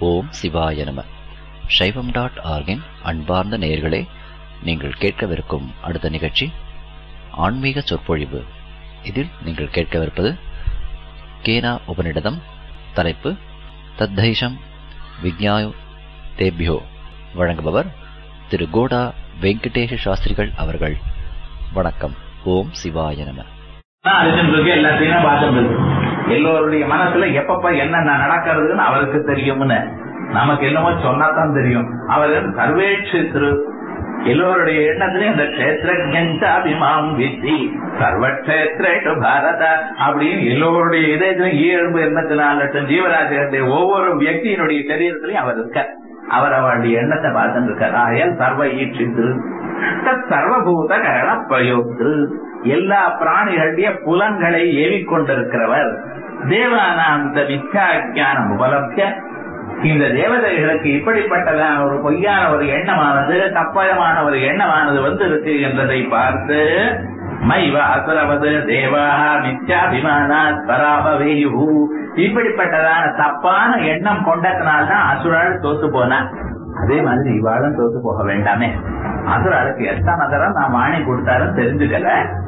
ஓம் சிவாய நம சைவம் டாட் ஆர்கின் அன்பார்ந்த நேயர்களே நீங்கள் கேட்கவிருக்கும் அடுத்த நிகழ்ச்சி ஆன்மீக சொற்பொழிவு இதில் நீங்கள் கேட்கவிருப்பது கேனா உபனிடதம் தலைப்பு தத்தைஷம் விக்ஞாயு தேபியோ வழங்குபவர் திரு கோடா வெங்கடேஷ சாஸ்திரிகள் அவர்கள் வணக்கம் ஓம் சிவாய நம அர்ஜுன் இருக்கு எல்லாத்தையும் பார்த்துட்டு இருக்கு எல்லோருடைய மனசுல எப்பப்ப என்னென்ன நடக்கிறதுன்னு அவருக்கு தெரியும்னு நமக்கு என்னமோ சொன்னாதான் தெரியும் அவர் சர்வேட்சித்ரு எல்லோருடைய எண்ணத்திலையும் இந்த கஷேத்திரஜாபிமாம் வித்தி சர்வக்ஷேத்ரேஷு பாரத அப்படின்னு எல்லோருடைய இதயத்திலும் ஈழம்பு எண்ணத்து நாலு லட்சம் ஜீவராசிகளுடைய ஒவ்வொரு வியக்தியினுடைய சரீரத்திலையும் அவர் இருக்கார் அவர் அவருடைய எண்ணத்தை பார்த்துட்டு இருக்கார் ஆயல் சர்வ ஈட்சித்து தத் சர்வபூத கரண பிரயோக்து எல்லா பிராணிகளுடைய புலன்களை ஏவிக்கொண்டிருக்கிறவர் தேவானாந்த மிச்சா ஜானம் உபலப்திய இந்த தேவதைகளுக்கு இப்படிப்பட்டதான ஒரு பொய்யான ஒரு எண்ணமானது தப்பயமான ஒரு எண்ணமானது வந்து இருக்கு என்றதை பார்த்து மைவ அசுரவது தேவாக மித்யாபிமானா பராபவேயு இப்படிப்பட்டதான தப்பான எண்ணம் கொண்டதுனால்தான் அசுரால் தோத்து போனா அதே மாதிரி இவாளும் தோத்து போக வேண்டாமே அசுராளுக்கு எத்தனை தரம் நான் வாணி கொடுத்தாலும் தெரிஞ்சுக்கல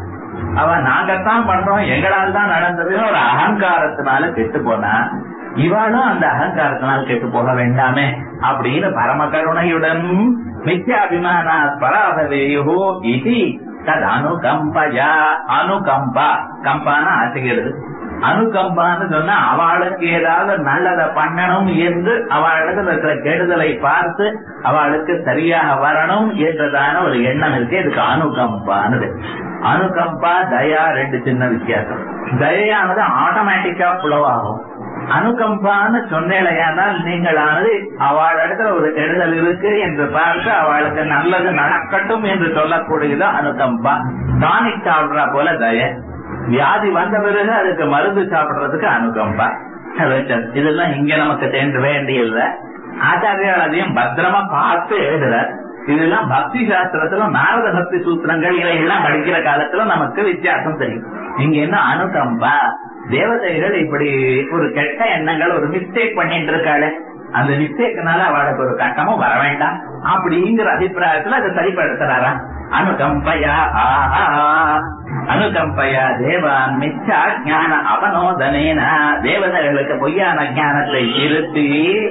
அவன் நாங்கத்தான் பண்றோம் எங்களால் தான் நடந்ததுன்னு ஒரு அகங்காரத்தினால கெட்டு போனா இவாளும் அந்த அகங்காரத்தினால் கெட்டு போக வேண்டாமே அப்படின்னு பரம கருணையுடன் மித்யாபிமான பராபவேயோ இது தது அனுகம்பயா அனுகம்பா கம்பான ஆசைகிறது அனுகம்பான்னு சொன்னா அவளுக்கு ஏதாவது நல்லதை பண்ணணும் என்று அவளுக்கு இருக்கிற கெடுதலை பார்த்து அவளுக்கு சரியாக வரணும் என்றதான ஒரு எண்ணம் இருக்கு இதுக்கு அனுகம்பானது அனுகம்பா தயா ரெண்டு சின்ன வித்தியாசம் தயானது ஆட்டோமேட்டிக்கா புலோ ஆகும் அனுகம்பான்னு சொன்னேலையானால் நீங்களானது அவள் இடத்துல ஒரு கெடுதல் இருக்கு என்று பார்த்து அவளுக்கு நல்லது நடக்கட்டும் என்று சொல்லக்கூடியது அனுகம்பா டானிக் சாப்பிடுறா போல தய வியாதி வந்த பிறகு அதுக்கு மருந்து சாப்பிடுறதுக்கு அனுகம்பா இதெல்லாம் இங்க நமக்கு தேன்ற வேண்டியதில்ல ஆச்சாரியால் அதையும் பத்திரமா பார்த்து எழுதுறார் இதெல்லாம் பக்தி சாஸ்திரத்துல நாரத பக்தி சூத்திரங்கள் இதையெல்லாம் படிக்கிற காலத்துல நமக்கு வித்தியாசம் தெரியும் இங்க என்ன அனுகம்பா தேவதைகள் இப்படி ஒரு கெட்ட எண்ணங்கள் ஒரு மிஸ்டேக் பண்ணிட்டு இருக்காளே அந்த மிஸ்டேக்னால அவளுக்கு ஒரு கட்டமும் வர வேண்டாம் அப்படிங்கிற அபிப்பிராயத்துல அதை சரிப்படுத்துறாரா அனுகம்பயா ஆஹா அனுகம்பயா தேவான் மிச்சா ஞான அவனோதனேன தேவதைகளுக்கு பொய்யான ஞானத்தை திருத்தி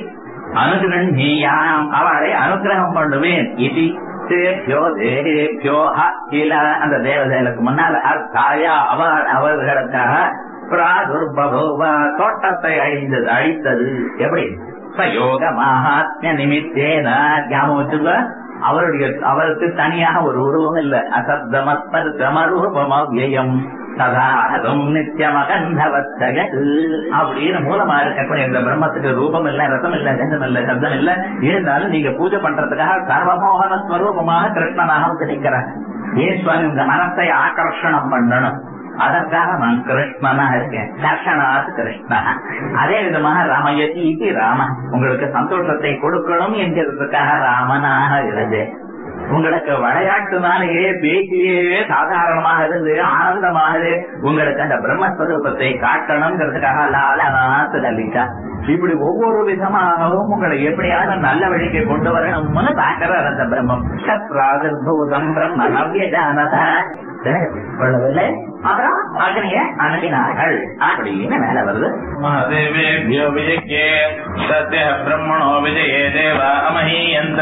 அனுகிரண்யாம் அவளை அனுகிரகம் பண்ணுவேன் இது தேபியோ தேபியோ அந்த தேவதைகளுக்கு முன்னால் அர்த்தாயா அவள் அவர்களுக்காக பிராதுர்பவா தோட்டத்தை அழிந்தது அழித்தது எப்படி சயோக மகாத்மிய நிமித்தேன ஞாபகம் வச்சுங்க அவருடைய அவருக்கு தனியாக ஒரு உருவம் இல்ல அசப்தமஸ்பர் கமரூபமவ்யம் சதாரம் நித்தியமகந்தவத்தக அப்படின்னு மூலமா இருக்கக்கூடிய இந்த பிரம்மத்துக்கு ரூபம் இல்ல ரசம் இல்ல கந்தம் இல்ல சப்தம் இல்ல இருந்தாலும் நீங்க பூஜை பண்றதுக்காக சர்வமோகன ஸ்வரூபமாக கிருஷ்ணனாக வந்து நிக்கிறாங்க ஏன் சுவாமி உங்க மனத்தை ஆகர்ஷணம் பண்ணணும் அதற்காக நான் கிருஷ்ணனா இருக்கேன் தர்ஷனாத் கிருஷ்ணா அதே விதமாக ராமயதி இது ராம உங்களுக்கு சந்தோஷத்தை கொடுக்கணும் என்கிறதுக்காக ராமனாக இருந்து உங்களுக்கு விளையாட்டுனாலேயே பேச்சிலேயே சாதாரணமாக இருந்து ஆனந்தமாக உங்களுக்கு அந்த பிரம்மஸ்வரூபத்தை காட்டணுங்கிறதுக்காக லாலநாத் லலிதா இப்படி ஒவ்வொரு விதமாகவும் உங்களை எப்படியாவது நல்ல வழிக்கு கொண்டு வரணும்னு பார்க்கிறார் அந்த பிரம்மம் சத்ராதிர்பூதம் பிரம்ம நவ்யஜானத கொள்ளவில்லை அப்புறம் அக்னிய அனுப்பினார்கள் அப்படின்னு மேல வருது மகாதேவேभ्यो विजये सत्य ब्रह्मणो विजये देवा अमहीयन्त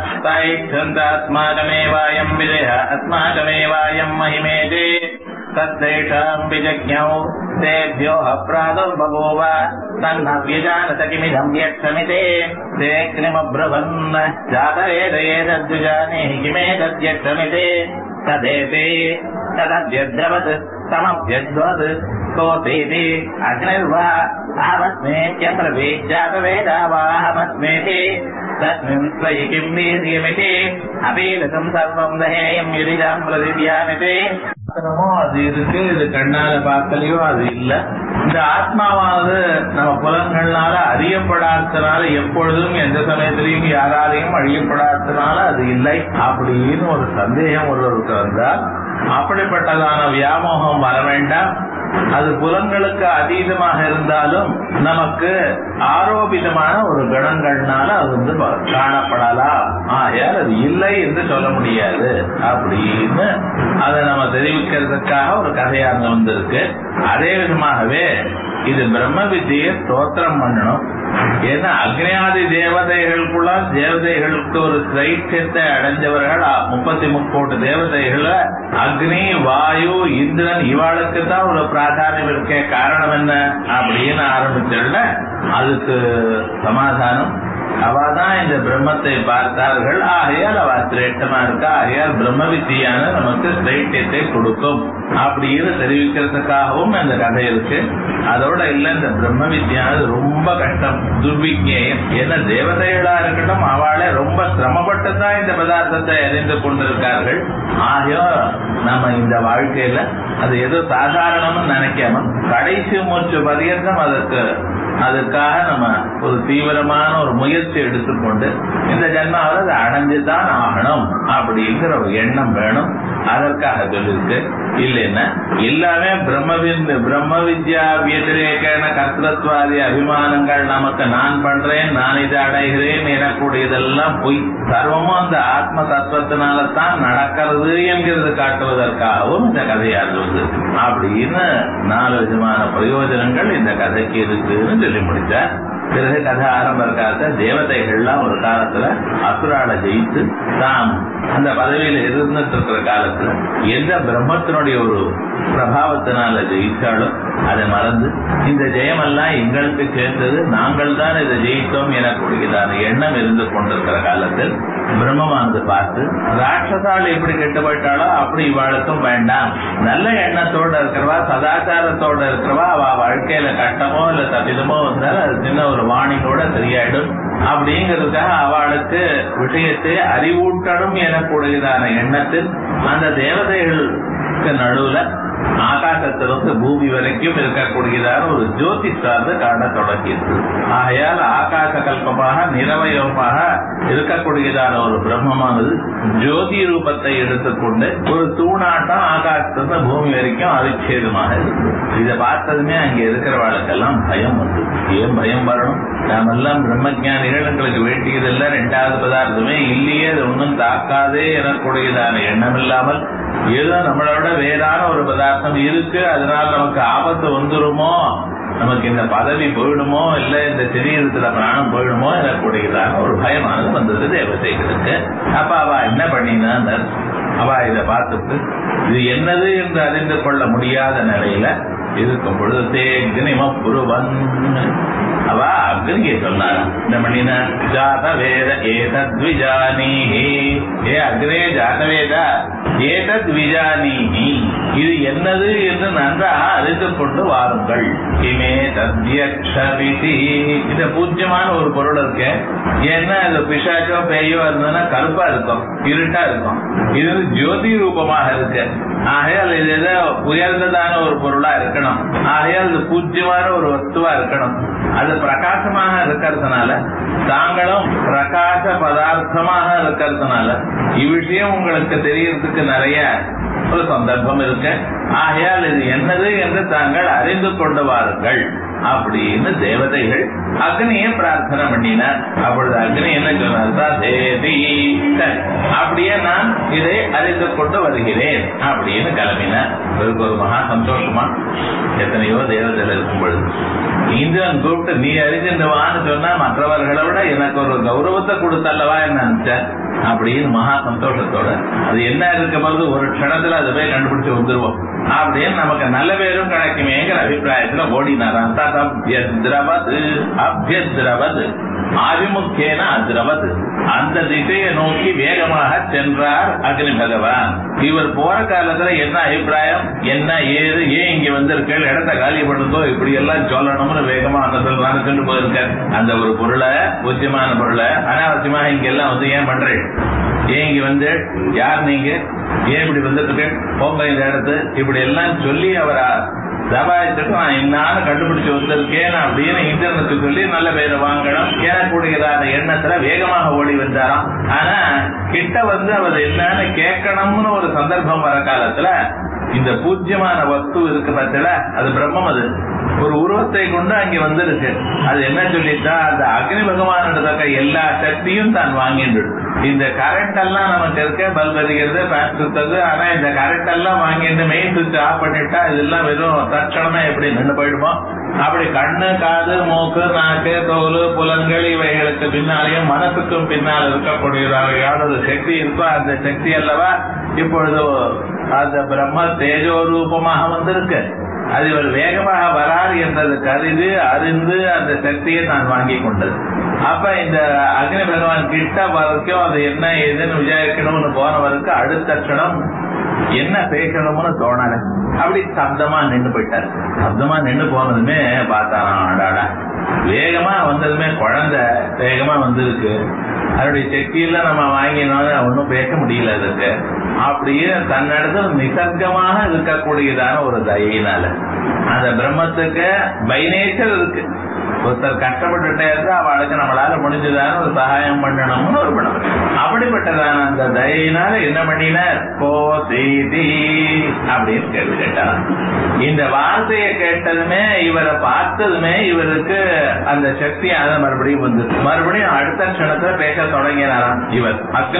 सायुध्यन्तास्माकमेवायम् विजयः अस्माकमेवायम् महिमेति तद्देशाम् विजज्ञौ तेभ्यो प्रादुर्बभूव तन्न व्यजानत किमिदम् यक्षमिते ते किमब्रवन् जातवेदयेतद्विजाने किमेतद्यक्षमिते तदेति तदद्यद्रवत् समभ्यद्वत् कोऽपीति अग्निर्वा अहमस्मेत्यप्रवेज्जातवेदावाहमस्मेति तस्मिन् त्वयि किं वीर्यमिति अपीलकम् सर्वम् दहेयम् युरिजाम् प्रतिव्यामिति என்னமோ அது இருக்கு இது கண்ணால பார்க்கலையோ அது இல்ல இந்த ஆத்மாவானது நம்ம புலன்கள்னால அறியப்படாததுனால எப்பொழுதும் எந்த சமயத்திலையும் யாராலையும் அழியப்படாததுனால அது இல்லை அப்படின்னு ஒரு சந்தேகம் ஒருவருக்கு வந்தா அப்படிப்பட்டதான வியாமோகம் வர வேண்டாம் அது புலங்களுக்கு அதீதமாக இருந்தாலும் நமக்கு ஆரோபிதமான ஒரு குணங்கள்னால அது வந்து காணப்படலாம் ஆகையால் அது இல்லை என்று சொல்ல முடியாது அப்படின்னு அதை நம்ம தெரிவிக்கிறதுக்காக ஒரு கதையாக வந்திருக்கு அதே விதமாகவே இது பிரம்ம வித்தியை ஸ்தோத்திரம் பண்ணணும் ஏன்னா அக்னியாதி தேவதைகளுக்குள்ள தேவதைகளுக்கு ஒரு சிரைத்தியத்தை அடைஞ்சவர்கள் அ- முப்பத்தி முக்கோட்டு தேவதைகள் அக்னி வாயு இந்திரன் இவாளுக்கு தான் ஒரு பிராதானியம் இருக்க காரணம் என்ன அப்படின்னு ஆரம்பிச்சல அதுக்கு சமாதானம் அவதான் இந்த பிரம்மத்தை பார்த்தார்கள் ஆகையால் அவ சிரேஷ்டமா இருக்கா ஆகையால் பிரம்ம வித்தியான நமக்கு சிரேஷ்டியத்தை கொடுக்கும் அப்படின்னு தெரிவிக்கிறதுக்காகவும் இந்த கதை இருக்கு அதோட இல்ல இந்த பிரம்ம வித்தியானது ரொம்ப கஷ்டம் துர்விஜேயம் ஏன்னா தேவதைகளா இருக்கட்டும் அவளே ரொம்ப சிரமப்பட்டு தான் இந்த பதார்த்தத்தை அறிந்து கொண்டிருக்கார்கள் ஆகையால் நம்ம இந்த வாழ்க்கையில அது ஏதோ சாதாரணம்னு நினைக்காம கடைசி மூச்சு பரியந்தம் அதற்கு அதுக்காக நம்ம ஒரு தீவிரமான ஒரு முயற்சி எடுத்துக்கொண்டு இந்த ஜென்மாவில் அதை அடைஞ்சுதான் ஆகணும் அப்படிங்கிற ஒரு எண்ணம் வேணும் அதற்காக சொல்லிருக்கு இல்லைன்னா எல்லாமே பிரம்மவின் பிரம்ம வித்யா வியதிரேக்கான கர்த்தத்வாதி அபிமானங்கள் நமக்கு நான் பண்றேன் நான் இதை அடைகிறேன் எனக்கூடியதெல்லாம் பொய் சர்வமும் அந்த ஆத்ம தத்துவத்தினால தான் நடக்கிறது என்கிறது காட்டுவதற்காகவும் இந்த கதையா இருந்தது அப்படின்னு நாலு விதமான பிரயோஜனங்கள் இந்த கதைக்கு இருக்குன்னு சொல்லி முடிச்சார் பிறகு கதை ஆரம்ப காலத்துல தேவதைகள்லாம் ஒரு காலத்துல அசுரால ஜெயித்து தாம் அந்த பதவியில இருந்துட்டு இருக்கிற காலத்துல எந்த பிரம்மத்தினுடைய ஒரு பிரபாவத்தினால ஜெயிச்சாலும் அதை மறந்து இந்த ஜெயமெல்லாம் எங்களுக்கு சேர்ந்தது நாங்கள் தான் இதை ஜெயித்தோம் எனக்கூடியதான எண்ணம் இருந்து கொண்டிருக்கிற காலத்தில் பிரம்மமானது பார்த்து ராட்சசால் எப்படி கெட்டு போயிட்டாலோ அப்படி இவாளுக்கும் வேண்டாம் நல்ல எண்ணத்தோட இருக்கிறவா சதாச்சாரத்தோட இருக்கிறவா அவ வாழ்க்கையில கட்டமோ இல்ல தப்பிதமோ வந்தால் அது சின்ன ஒரு வாணியோட சரியாயிடும் அப்படிங்கிறதுக்காக அவளுக்கு விஷயத்தை அறிவூட்டணும் எனக்கூடியதான எண்ணத்தில் அந்த தேவதைகளுக்கு நடுவுல ஆகாசத்திலிருந்து பூமி வரைக்கும் இருக்கக்கூடியதான ஒரு ஜோதி சார்ந்து காண தொடங்கியது ஆகையால் ஆகாச கல்பமாக நிரவயமாக இருக்கக்கூடியதான ஒரு பிரம்மமானது ஜோதி ரூபத்தை எடுத்துக்கொண்டு ஒரு தூணாட்டம் ஆகாசத்திலிருந்து பூமி வரைக்கும் அவிச்சேதமாக இருக்கு இதை பார்த்ததுமே அங்க இருக்கிறவாளுக்கெல்லாம் பயம் வந்து ஏன் பயம் வரணும் நாமெல்லாம் பிரம்மஜானிகள் எங்களுக்கு வேண்டியதெல்லாம் ரெண்டாவது பதார்த்தமே இல்லையே அது ஒன்றும் தாக்காதே எனக்கூடியதான எண்ணம் இல்லாமல் ஏதோ நம்மளோட வேறான ஒரு பதார்த்தம் இருக்கு அதனால நமக்கு ஆபத்து வந்துருமோ நமக்கு இந்த பதவி போயிடுமோ இல்ல இந்த சரீரத்துல பிராணம் போயிடுமோ எனக்கூடியதான ஒரு பயமானது வந்தது தேவதைகளுக்கு அப்ப அவ என்ன பண்ணினா அவ இதை பார்த்துட்டு இது என்னது என்று அறிந்து கொள்ள முடியாத நிலையில இருக்கும் பொழுது தேக்னிம புருவன் அவ அக்னியை சொன்னாரா இந்த மணினா ஜாத வேத ஏதத் விஜானீஹி ஏ அக்ரே ஜாத வேத ஏதத் விஜானீஹி இது என்னது என்று நன்றாக அறிந்து கொண்டு வாருங்கள் இமே தத்யக்ஷபிதி இந்த பூஜ்யமான ஒரு பொருள் இருக்கு ஏன்னா இது பிசாச்சோ பேயோ இருந்ததுன்னா கருப்பா இருக்கும் இருட்டா இருக்கும் இது வந்து ஜோதி ரூபமாக இருக்கு ஆகையால் இது ஏதோ உயர்ந்ததான ஒரு பொருளா இருக்கணும் ஆகையால் இது பூஜ்யமான ஒரு வஸ்துவா இருக்கணும் அது பிரகாசமாக இருக்கிறதுனால தாங்களும் பிரகாச பதார்த்தமாக இருக்கிறதுனால இவ்விஷயம் உங்களுக்கு தெரியறதுக்கு நிறைய ஒரு சந்தர்ப்பம் இருக்கு ஆகையால் இது என்னது என்று தாங்கள் அறிந்து கொண்டு வாருங்கள் அப்படின்னு தேவதைகள் அக்னியை பிரார்த்தனை பண்ணினார் அப்பொழுது அக்னி என்ன சொன்னார் தேவி சரி, அப்படியே நான் இதை அறிந்து கொண்டு வருகிறேன் அப்படின்னு கிளம்பினார் இவருக்கு ஒரு மகா சந்தோஷமா எத்தனையோ தேவதைகள் இருக்கும் பொழுது இந்திரன் கூப்பிட்டு நீ அறிஞ்சிட்டு வான்னு சொன்னா மற்றவர்களை விட எனக்கு ஒரு கௌரவத்தை கொடுத்தல்லவா என்ன நினைச்சேன் அப்படின்னு மகா சந்தோஷத்தோட அது என்ன இருக்க போது ஒரு க்ஷணத்துல அதை போய் கண்டுபிடிச்சு வந்துருவோம் அப்படின்னு நமக்கு நல்ல பேரும் கிடைக்குமேங்கிற அபிப்பிராயத்துல ஓடினாராம் ததபியத்ரவது அபியத்ரவது ஆதிமுக்கேன அத்ரவது அந்த திசையை நோக்கி வேகமாக சென்றார் அக்னி பகவான் இவர் போற காலத்துல என்ன அபிப்பிராயம் என்ன ஏது ஏன் இங்க வந்திருக்கேள் இடத்த காலி பண்ணுதோ இப்படி எல்லாம் சொல்லணும்னு வேகமா அந்த சொல்றான்னு சொல்லி போயிருக்கார் அந்த ஒரு பொருளை பூஜ்யமான பொருளை அனாவசியமா இங்க எல்லாம் வந்து ஏன் பண்றேன் ஏன் இங்க வந்து யார் நீங்க ஏன் இப்படி வந்துட்டு போங்க இந்த இடத்து இப்படி எல்லாம் சொல்லி அவரை தபாயத்துக்கு நான் என்னான்னு கண்டுபிடிச்சு வந்திருக்கேன் அப்படின்னு இந்திரனுக்கு சொல்லி நல்ல பேரை வாங்கணும் ஏறக்கூடியதான எண்ணத்துல வேகமாக ஓடி வந்தாராம் ஆனா கிட்ட வந்து அவர் என்னன்னு கேட்கணும்னு ஒரு சந்தர்ப்பம் வர காலத்துல இந்த பூஜ்யமான வஸ்து இருக்கு பார்த்தல அது பிரம்மம் அது ஒரு உருவத்தை கொண்டு அங்க வந்திருக்கு அது என்ன சொல்லிட்டா அந்த அக்னி பகவான் எல்லா சக்தியும் தான் வாங்கிட்டு இந்த கரண்ட் எல்லாம் நமக்கு இருக்க பல்ப் எரிக்கிறது ஃபேன் சுத்தது ஆனா இந்த கரண்ட் எல்லாம் வாங்கிட்டு மெயின் சுவிட்ச் ஆஃப் பண்ணிட்டா இதெல்லாம் வெறும் தட்சணமா எப்படி நின்று போயிடுமோ அப்படி கண்ணு காது மூக்கு நாக்கு தோல் புலன்கள் இவைகளுக்கு பின்னாலேயும் மனசுக்கும் பின்னால் இருக்கக்கூடியதாக ஒரு சக்தி இருக்கோ அந்த சக்தி அல்லவா இப்பொழுது அந்த பிரம்ம தேஜோ ரூபமாக வந்திருக்கு அது இவர் வேகமாக வரார் என்றது கருது அறிந்து அந்த சக்தியை நான் வாங்கி கொண்டது அப்ப இந்த அக்னி பகவான் கிட்ட வரைக்கும் அது என்ன ஏதுன்னு விசாரிக்கணும்னு போனவருக்கு அடுத்த க்ஷணம் என்ன பேசணும்னு தோணல அப்படி சப்தமா நின்னு போயிட்டார் சப்தமா நின்னு போனதுமே பார்த்தாராம் அடாடா வேகமா வந்ததுமே குழந்தை வேகமா வந்திருக்கு அதனுடைய சக்தியெல்லாம் நம்ம வாங்கினோம் ஒன்றும் பேச முடியல அதுக்கு அப்படியே தன்னிடத்தில் நிசர்க்கமாக இருக்கக்கூடியதான ஒரு தயினால அந்த பிரம்மத்துக்கு பை நேச்சர் இருக்கு ஒருத்தர் கஷ்டப்பட்டுட்டே இருந்தா அவளுக்கு நம்மளால முடிஞ்சதான ஒரு சகாயம் பண்ணணும்னு ஒரு படம் அப்படிப்பட்டதான அந்த தயினால என்ன பண்ணினார் கோ செய்தி அப்படின்னு கேள்வி கேட்டார் இந்த வார்த்தையை கேட்டதுமே இவரை பார்த்ததுமே இவருக்கு அந்த சக்தி அதை மறுபடியும் வந்து மறுபடியும் அடுத்த க்ஷணத்துல பேச தொடங்கினாராம் இவர்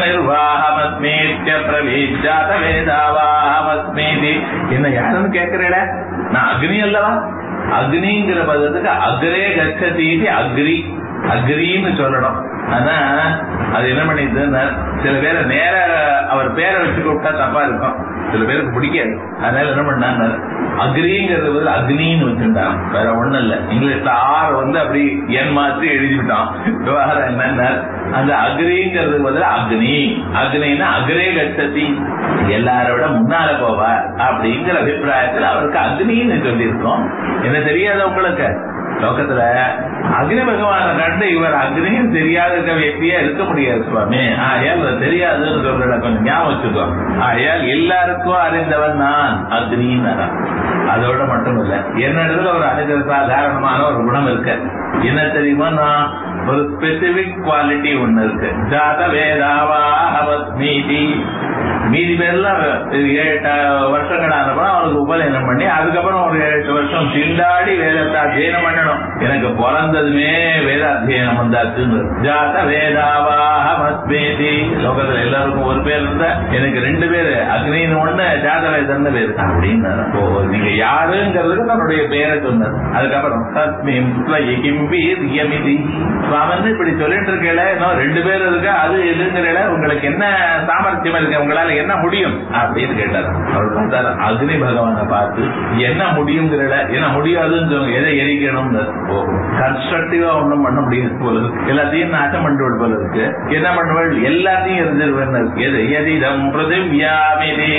அக்னிர்வாஹமஸ்மீத்ய பிரவீஜாத வேதாவாஹமஸ்மீதி என்ன யாருன்னு கேட்கிறேட நான் அக்னி அல்லவா அக்னிங்கிற பதத்துக்கு அக்ரே கச்சதீதி அக்ரி அக்ரின்னு சொல்லணும் ஆனா அது என்ன பண்ணிதுன்னா சில பேரை நேர அவர் பேரை வச்சு கூப்பிட்டா தப்பா இருக்கும் சில பேருக்கு பிடிக்காது அதனால என்ன பண்ணாங்க அக்ரிங்கிறது வந்து அக்னின்னு வச்சிருந்தாங்க வேற ஒண்ணும் இல்ல இங்கிலீஷ்ல ஆர் வந்து அப்படி என் மாற்றி எழுதிவிட்டான் விவகாரம் என்னன்னா அந்த அக்ரிங்கிறது வந்து அக்னி அக்னின்னா அக்ரே கச்சதி எல்லாரோட முன்னால போவார் அப்படிங்கிற அபிப்பிராயத்தில் அவருக்கு அக்னின்னு சொல்லியிருக்கோம் என்ன தெரியாத உங்களுக்கு லோகத்துல அக்னி பகவான கண்டு இவர் அக்னியும் தெரியாத இருக்க వ్యక్తిயா இருக்க முடியாது சுவாமி ஆயால் அது தெரியாதுன்னு சொல்ற கொஞ்சம் ஞாபகம் வச்சுக்கோ ஆயால் எல்லாருக்கும் அறிந்தவன் நான் அக்னின்னு அதோட மட்டும் இல்ல என்னிடத்துல ஒரு அனுகிற சாதாரணமான ஒரு குணம் இருக்கு என்ன தெரியுமா நான் ஒரு ஸ்பெசிபிக் குவாலிட்டி ஒண்ணு இருக்கு ஜாத வேதாவா அவஸ்மீதி மீதி பேர்லாம் ஏழு வருஷங்கள் ஆனப்பறம் அவருக்கு உபநயனம் பண்ணி அதுக்கப்புறம் ஒரு எட்டு வருஷம் திண்டாடி வேதத்தை அத்தியனம் பண்ணணும் எனக்கு பிறந்ததுமே வேத அத்தியனம் வந்தாச்சுன்னு ஜாத வேதாவாக மஸ்மேதி லோகத்துல எல்லாருக்கும் ஒரு பேர் இருந்தா எனக்கு ரெண்டு பேரு அக்னின்னு ஒண்ணு ஜாத வேதம்னு பேரு அப்படின்னு ஓ நீங்க யாருங்கிறதுக்கு தன்னுடைய பேரை சொன்னார் அதுக்கப்புறம் தஸ்மிம் கிம்பீர் யமிதி சுவாமன் இப்படி சொல்லிட்டு இருக்கல இன்னும் ரெண்டு பேர் இருக்கு அது எதுங்கிறல உங்களுக்கு என்ன சாமர்த்தியம் இருக்கு உங்களால என்ன முடியும் அப்படின்னு கேட்டார் அவர் பார்த்தாரு அக்னி பகவானை பார்த்து என்ன முடியுங்கிறல என்ன முடியாதுன்னு சொல்லுங்க எதை எரிக்கணும்னு கன்ஸ்ட்ரக்டிவா ஒண்ணும் பண்ண முடியாது போல இருக்கு எல்லாத்தையும் நாட்டம் பண்ணுவள் போல இருக்கு என்ன பண்ணுவள் எல்லாத்தையும் எரிஞ்சிருவேன் இருக்கு எது எதிடம் பிருதிவியாமிதே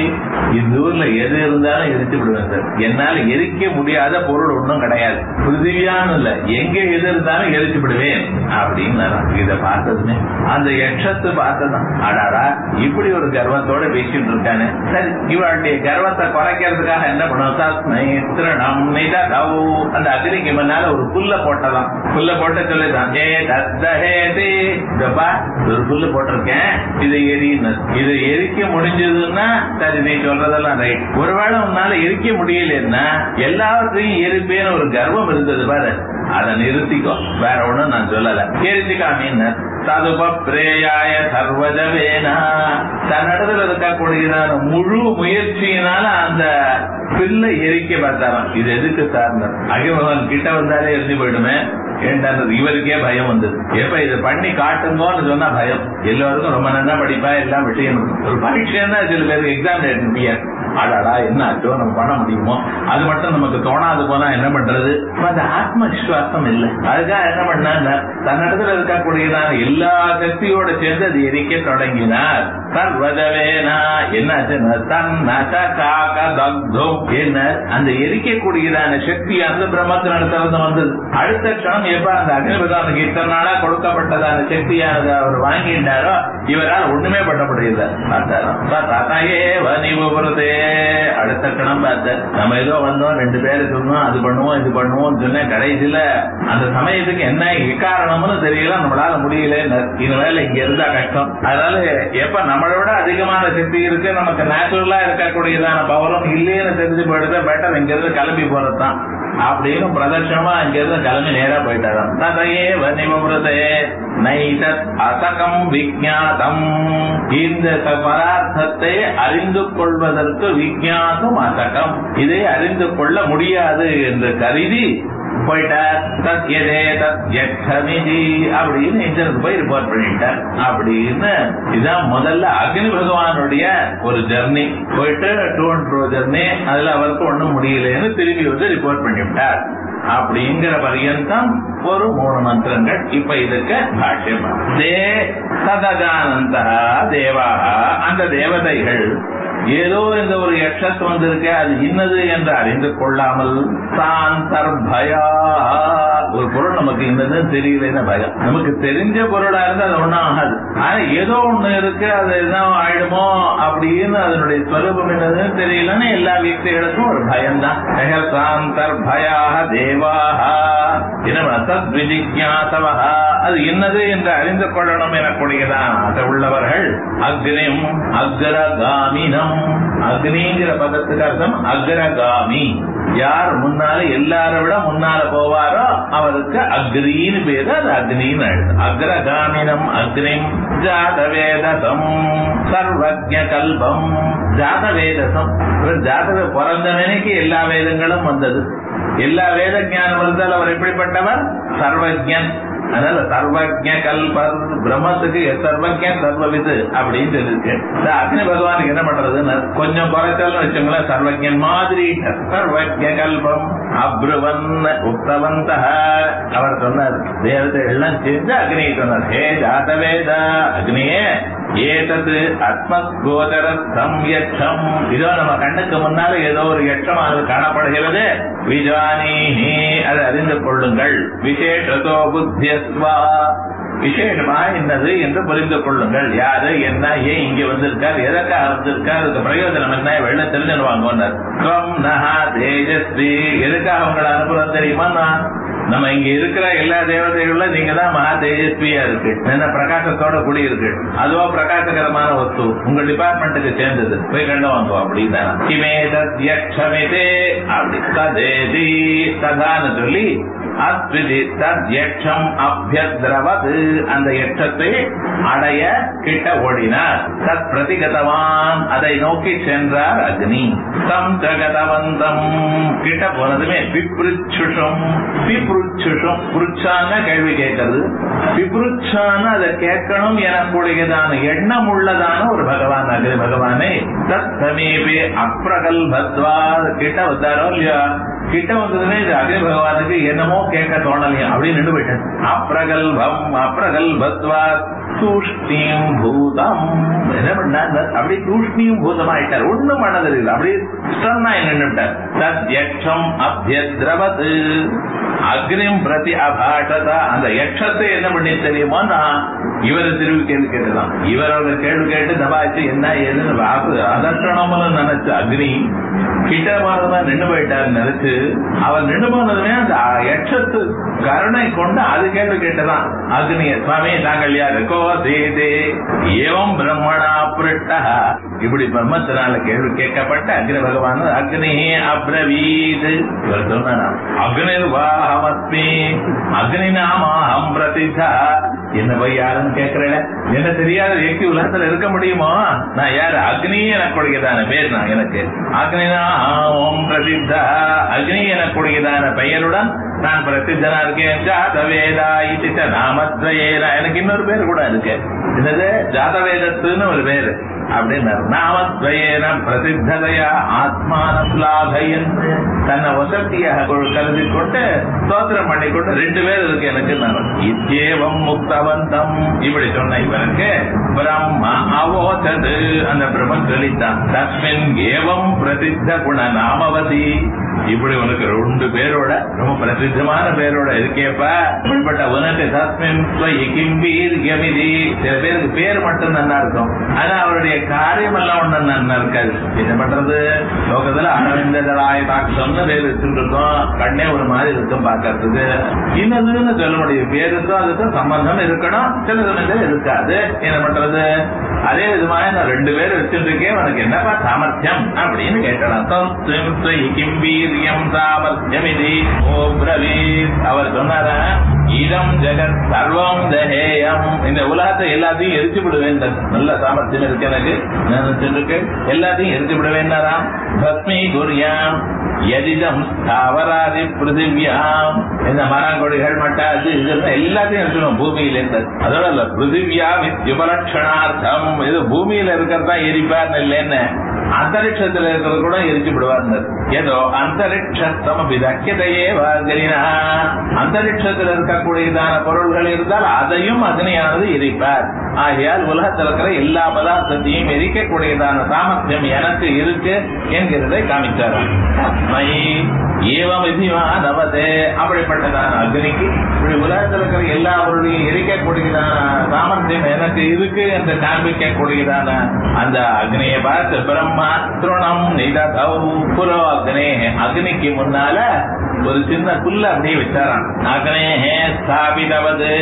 இந்த ஊர்ல எது இருந்தாலும் எரிச்சு விடுவேன் சார் என்னால எரிக்க முடியாத பொருள் ஒண்ணும் கிடையாது பிருதிவியான்னு இல்ல எங்க எது இருந்தாலும் எரிச்சு விடுவேன் அப்படின்னு இத பார்த்ததுமே அந்த யட்சத்து பார்த்ததான் அடாடா இப்படி ஒரு கர்வத்தோட பேசிட்டு இருக்கானே சரி இவளுடைய கர்வத்தை குறைக்கிறதுக்காக என்ன பண்ணுவோம் தஸ்மை திருணம் நிததௌ அந்த அக்னிக்கு முன்னால ஒரு புல்ல போட்டலாம் புல்ல போட்ட சொல்லிதான் ஏ தத்தஹேதி இதப்பா ஒரு புல்லு போட்டிருக்கேன் இதை எரின்னு இதை எரிக்க முடிஞ்சதுன்னா சரி நீ சொல்றதெல்லாம் ரைட் ஒருவேளை உன்னால எரிக்க முடியலன்னா எல்லாத்தையும் எரிப்பேன்னு ஒரு கர்வம் இருந்தது பாரு அதை நிறுத்திக்கோ வேற ஒண்ணும் நான் சொல்லல எரிச்சுக்காமீன்னு சதுபப்ரேயாய சர்வஜவேனா தன்னிடத்துல இருக்கக்கூடியதான முழு முயற்சியினால அந்த பிள்ளை எரிக்க பார்த்தாராம் இது எதுக்கு சார்ந்தார் அகிமகன் கிட்ட வந்தாலே எரிஞ்சு போயிடுமே ஏன்டான்றது இவருக்கே பயம் வந்தது எப்ப இதை பண்ணி காட்டுங்கன்னு சொன்னா பயம் எல்லாருக்கும் ரொம்ப நல்லா படிப்பா எல்லாம் விஷயம் இருக்கும். ஒரு பரீட்சைன்னா சில பேருக்கு எக்ஸாம் எழுத முடியாது அடாடா என்ன ஆச்சோ நம்ம பண்ண முடியுமோ அது மட்டும் நமக்கு தோணாது போனா என்ன பண்றது அந்த ஆத்ம விசுவாசம் இல்லை அதுக்காக என்ன பண்ணாங்க தன்னிடத்துல இருக்கக்கூடியதான எல்லா சக்தியோட சேர்ந்து அது எரிக்க தொடங்கினார் சர்வதவேனா என்னாச்சுன்னா தன் நச காக தக்தம் என்ன அந்த எரிக்கக்கூடியதான சக்தி அந்த பிரம்மத்தினிடத்திலிருந்து வந்தது அடுத்த க்ஷணம் எப்ப அந்த அக்னிபதானுக்கு இத்தனை நாளா கொடுக்கப்பட்டதான சக்தியானது அவர் வாங்கிட்டாரோ இவரால் ஒண்ணுமே பண்ண முடியல பார்த்தாரே அடுத்த கணம் பார்த்த நம்ம ஏதோ வந்தோம் ரெண்டு பேரு சொன்னோம் அது பண்ணுவோம் இது பண்ணுவோம் சொன்னேன் கடைசியில அந்த சமயத்துக்கு என்ன காரணம்னு தெரியல நம்மளால முடியல இனிமேல இங்க இருந்தா கஷ்டம் அதனால எப்ப நம்ம நம்மளை விட அதிகமான சக்தி இருக்கு நமக்கு நேச்சுரலா இருக்கக்கூடியதான பவரும் இல்லைன்னு தெரிஞ்சு போயிடுது பெட்டர் இங்க இருந்து கிளம்பி போறதுதான் அப்படின்னு பிரதட்சணமா இங்க இருந்து கிளம்பி நேரா போயிட்டாராம் ததையே வனிமృతే நைதத் அசகம் விஜாதம் இந்த ச- பதார்த்தத்தை அறிந்து கொள்வதற்கு விஜாதம் அசகம் இதை அறிந்து கொள்ள முடியாது என்று கருதி போயிட்டார் தத் எதே தத் யக்ஷமிதி அப்படின்னு இன்ஜினுக்கு போய் ரிப்போர்ட் பண்ணிட்டார் அப்படின்னு இதான் முதல்ல அக்னி பகவானுடைய ஒரு ஜர்னி போயிட்டு டூ அண்ட் ப்ரோ ஜர்னி அதுல அவருக்கு ஒண்ணும் முடியலன்னு திரும்பி வந்து ரிப்போர்ட் பண்ணிவிட்டார் அப்படிங்கிற பரியந்தம் ஒரு மூணு மந்திரங்கள் இப்ப இதுக்கு பாஷ்யம் தே சதகானந்த தேவா அந்த தேவதைகள் ஏதோ இந்த ஒரு யக்ஷத்து வந்திருக்க அது இன்னது என்று அறிந்து கொள்ளாமல் சாந்தர் பயா ஒரு பொருள் நமக்கு இன்னதுன்னு தெரியலன்னு பயம் நமக்கு தெரிஞ்ச பொருளா இருந்தா அது ஒண்ணும் ஆகாது ஆனா ஏதோ ஒண்ணு இருக்கு அது என்ன ஆயிடுமோ அப்படின்னு அதனுடைய ஸ்வரூபம் என்னதுன்னு தெரியலன்னு எல்லா வியக்திகளுக்கும் ஒரு பயம்தான் சாந்தர் பயாக தேவாக விஜிஜாசவா அது என்னது என்று அறிந்து கொள்ளணும் எனக்கூடியதான் அது உள்ளவர்கள் அக்னிம் அக்ரகாமினம் அக்னிங்கிற பதத்துக்கு அர்த்தம் அக்ரகாமி யார் முன்னால எல்லார விட முன்னால போவாரோ அவருக்கு அக்னின்னு பேரு அது அக்னின்னு அர்த்தம் அக்ரகாமினம் அக்னிம் ஜாதவேதசம் சர்வஜ கல்பம் ஜாதவேதசம் இவர் ஜாதக பிறந்தவனுக்கு எல்லா வேதங்களும் வந்தது எல்லா வேத ஞானம் இருந்தால் அவர் எப்படிப்பட்டவர் சர்வஜன் அதனால சர்வஜ கல்பர் பிரம்மத்துக்கு சர்வஜன் சர்வவிது அப்படின்னு இருக்கு இந்த அக்னி பகவானுக்கு என்ன பண்றதுன்னு கொஞ்சம் குறைச்சல்னு வச்சுங்களேன் சர்வஜன் மாதிரி சர்வஜ கல்பம் அப்ருவன் உக்தவந்த அவர் சொன்னார் தேவதை எல்லாம் சேர்ந்து அக்னியை சொன்னார் ஹே ஜாதவேத அக்னியே ஏதது ஆத்மகோதர சம்யட்சம் இதோ நம்ம கண்ணுக்கு முன்னால ஏதோ ஒரு யட்சமானது காணப்படுகிறது விஜானீஹி அதை அறிந்து கொள்ளுங்கள் விசேஷதோ புத்தியஸ்வா விசேஷமா என்னது என்று புரிந்து கொள்ளுங்கள் யாரு என்ன ஏன் இங்க வந்திருக்கார் எதற்காக வந்திருக்கார் அதுக்கு பிரயோஜனம் என்ன வெள்ள தெரிஞ்சுவாங்க நகா தேஜஸ்வி எதுக்காக உங்களை அனுப்புறது தெரியுமா நான் நம்ம இங்க இருக்கிற எல்லா தேவதைகளும் நீங்க தான் மகா தேஜஸ்வியா இருக்கு என்ன பிரகாசத்தோட கூடி இருக்கு அதுவோ பிரகாசகரமான வஸ்து உங்க டிபார்ட்மெண்ட்டுக்கு சேர்ந்தது போய் கண்டு வாங்குவோம் அப்படின்னா கிமே தத்யக்ஷமிதே அப்படி ததேதி ததான்னு சொல்லி அத்விதி தத் யக்ஷம் அபியத்ரவது அந்த யக்ஷத்தை அடைய கிட்ட ஓடினார் தத் பிரதிகதவான் அதை நோக்கி சென்றார் அக்னி தம் ஜகதவந்தம் கிட்ட போனதுமே விப்ருச்சுஷம் விப்ருச்சுஷம் புருச்சான கேள்வி கேட்கறது விப்ருச்சான அதை கேட்கணும் எனக்கூடியதான எண்ணம் உள்ளதான ஒரு பகவான் அக்னி பகவானே தத் சமீபே அப்ரகல்பத்வா கிட்ட வந்தாரோ இல்லையா கிட்ட வந்ததுமே இது அக்னி பகவானுக்கு என்னமோ கேட்க தோணலையா அப்படின்னு நின்று போயிட்டேன் அப்ரகல்பம் அப்ரகல்பத்வா தூஷ்ணீம் பூதம் என்ன பண்ணார் அப்படி தூஷ்ணியும் பூதம் ஆயிட்டார் ஒண்ணும் பண்ணது இல்லை அப்படி ஸ்டன்னா நின்றுட்டார் தத் யக்ஷம் அபியத்ரவது அக்னிம் பிரதி அபாஷதா அந்த யக்ஷத்தை என்ன பண்ணி தெரியுமா இவரை திரும்பி கேள்வி கேட்டுதான் இவரோட கேள்வி கேட்டு தபாச்சு என்ன ஏதுன்னு வாக்கு அதட்டணும்னு நினைச்ச அக்னி கிட்ட போனதான் நின்று போயிட்டாரு நினைச்சு அவர் நின்று போனதுமே அந்த யட்சத்து கருணை கொண்டு அது கேள்வி கேட்டதான் அக்னிய சுவாமி தாங்கள் யாரு கோ தேதே ஏவம் பிரம்மணா புருட்டா இப்படி பிரம்மத்தினால கேள்வி கேட்கப்பட்ட அக்னி பகவான் அக்னி அப்ரவீத் இவர் சொன்னா அக்னி வாஹமஸ்மி அக்னி நாமாஹம் பிரதிதா என்ன போய் யாருன்னு கேட்கிறேன் என்ன தெரியாத வியக்தி உலகத்துல இருக்க முடியுமோ நான் யாரு அக்னி எனக்குடையதான பேர் நான் எனக்கு அக்னினா ஓம் பிரசித்தா அக்னி எனக்குடையதான பெயருடன் நான் பிரசித்தனா இருக்கேன் ஜாதவேதா இது நாமத்வயேதா எனக்கு இன்னொரு பேர் கூட இருக்கு என்னது ஜாதவேதத்துன்னு ஒரு பேரு அப்படின்னு நாமத்வயேன பிரசித்ததையா ஆத்மான ஸ்லாகயன் தன்னை வசத்தியாக கருதி கொண்டு ஸ்தோத்திரம் பண்ணி கொண்டு ரெண்டு பேர் இருக்கு எனக்கு நான் இத்தேவம் முக்தவந்தம் இப்படி சொன்ன இவனுக்கு பிரம்மா அவோச்சது அந்த பிரம்மன் சொல்லித்தான் தஸ்மின் ஏவம் பிரசித்த குண நாமவதி இப்படி உனக்கு ரெண்டு பேரோட ரொம்ப பிரசித்தமான பேரோட இருக்கேப்பா இப்படிப்பட்ட உனக்கு தஸ்மின் ஸ்வயி கிம்பீர் யமிதி சில பேருக்கு பேர் மட்டும் நல்லா இருக்கும் ஆனா அவருடைய காரியம் எல்லாம் ஒண்ணு நல்லா இருக்காது என்ன பண்றது லோகத்துல அரவிந்தராய தாக்கம்னு பேர் வச்சுட்டு இருக்கோம் கண்ணே ஒரு மாதிரி இருக்கும் பாக்கிறதுக்கு இன்னதுன்னு சொல்ல முடியும் பேருக்கும் அதுக்கும் சம்பந்தம் இருக்கணும் சில சமயத்துல இருக்காது என்ன பண்றது அதே விதமாக நான் ரெண்டு பேர் வச்சுட்டு இருக்கேன் உனக்கு என்னப்பா சாமர்த்தியம் அப்படின்னு கேட்கலாம் தஸ்மின் ஸ்வயி கிம்பீரியம் சாமர்த்தியம் இது ஓ பிரவீத் அவர் சொன்னாரா இதம் ஜெகத் சர்வம் தஹேயம் இந்த உலகத்தை எல்லாத்தையும் எரிச்சு விடுவேன் இந்த நல்ல சாமர்த்தியம் இருக்கு எனக்கு நான் வச்சிருக்கு எல்லாத்தையும் எரிச்சு விடுவேன்னாராம் பஸ்மி குரியாம் எதிதம் தாவராதி பிருதிவியாம் இந்த மரங்கொடிகள் மட்ட அது இதெல்லாம் எல்லாத்தையும் எடுத்துக்கணும் பூமியில இருந்து அதோட இல்ல பிருதிவியா விபலட்சணார்த்தம் இது பூமியில இருக்கிறதா எரிப்பார் இல்லைன்னு அந்தரிக்ஷத்துல இருக்கிறது கூட எரிச்சு விடுவார் ஏதோ அந்தரிக்ஷம் விதக்கியதையே வாகரினா அந்தரிக்ஷத்தில் இருக்கக்கூடியதான பொருள்கள் இருந்தால் அதையும் அக்னியானது எரிப்பார் ஆகையால் உலகத்தில் இருக்கிற எல்லா பதார்த்தத்தையும் எரிக்கக்கூடியதான சாமர்த்தியம் எனக்கு இருக்கு என்கிறதை காமித்தாராம் தஸ்மை ஏவம் விதிமானவதே அப்படிப்பட்டதான அக்னிக்கு இப்படி உலகத்தில் இருக்கிற எல்லா பொருளையும் எரிக்கக்கூடியதான சாமர்த்தியம் எனக்கு இருக்கு என்று காண்பிக்கக்கூடியதான அந்த அக்னியை பார்த்து பிரம்மா திருணம் நிததௌ புரோ அக்னே அக்னிக்கு முன்னால ஒரு சின்ன புல்ல அப்படியே வச்சாராம் அக்னேஹே ஸ்தாபிதவது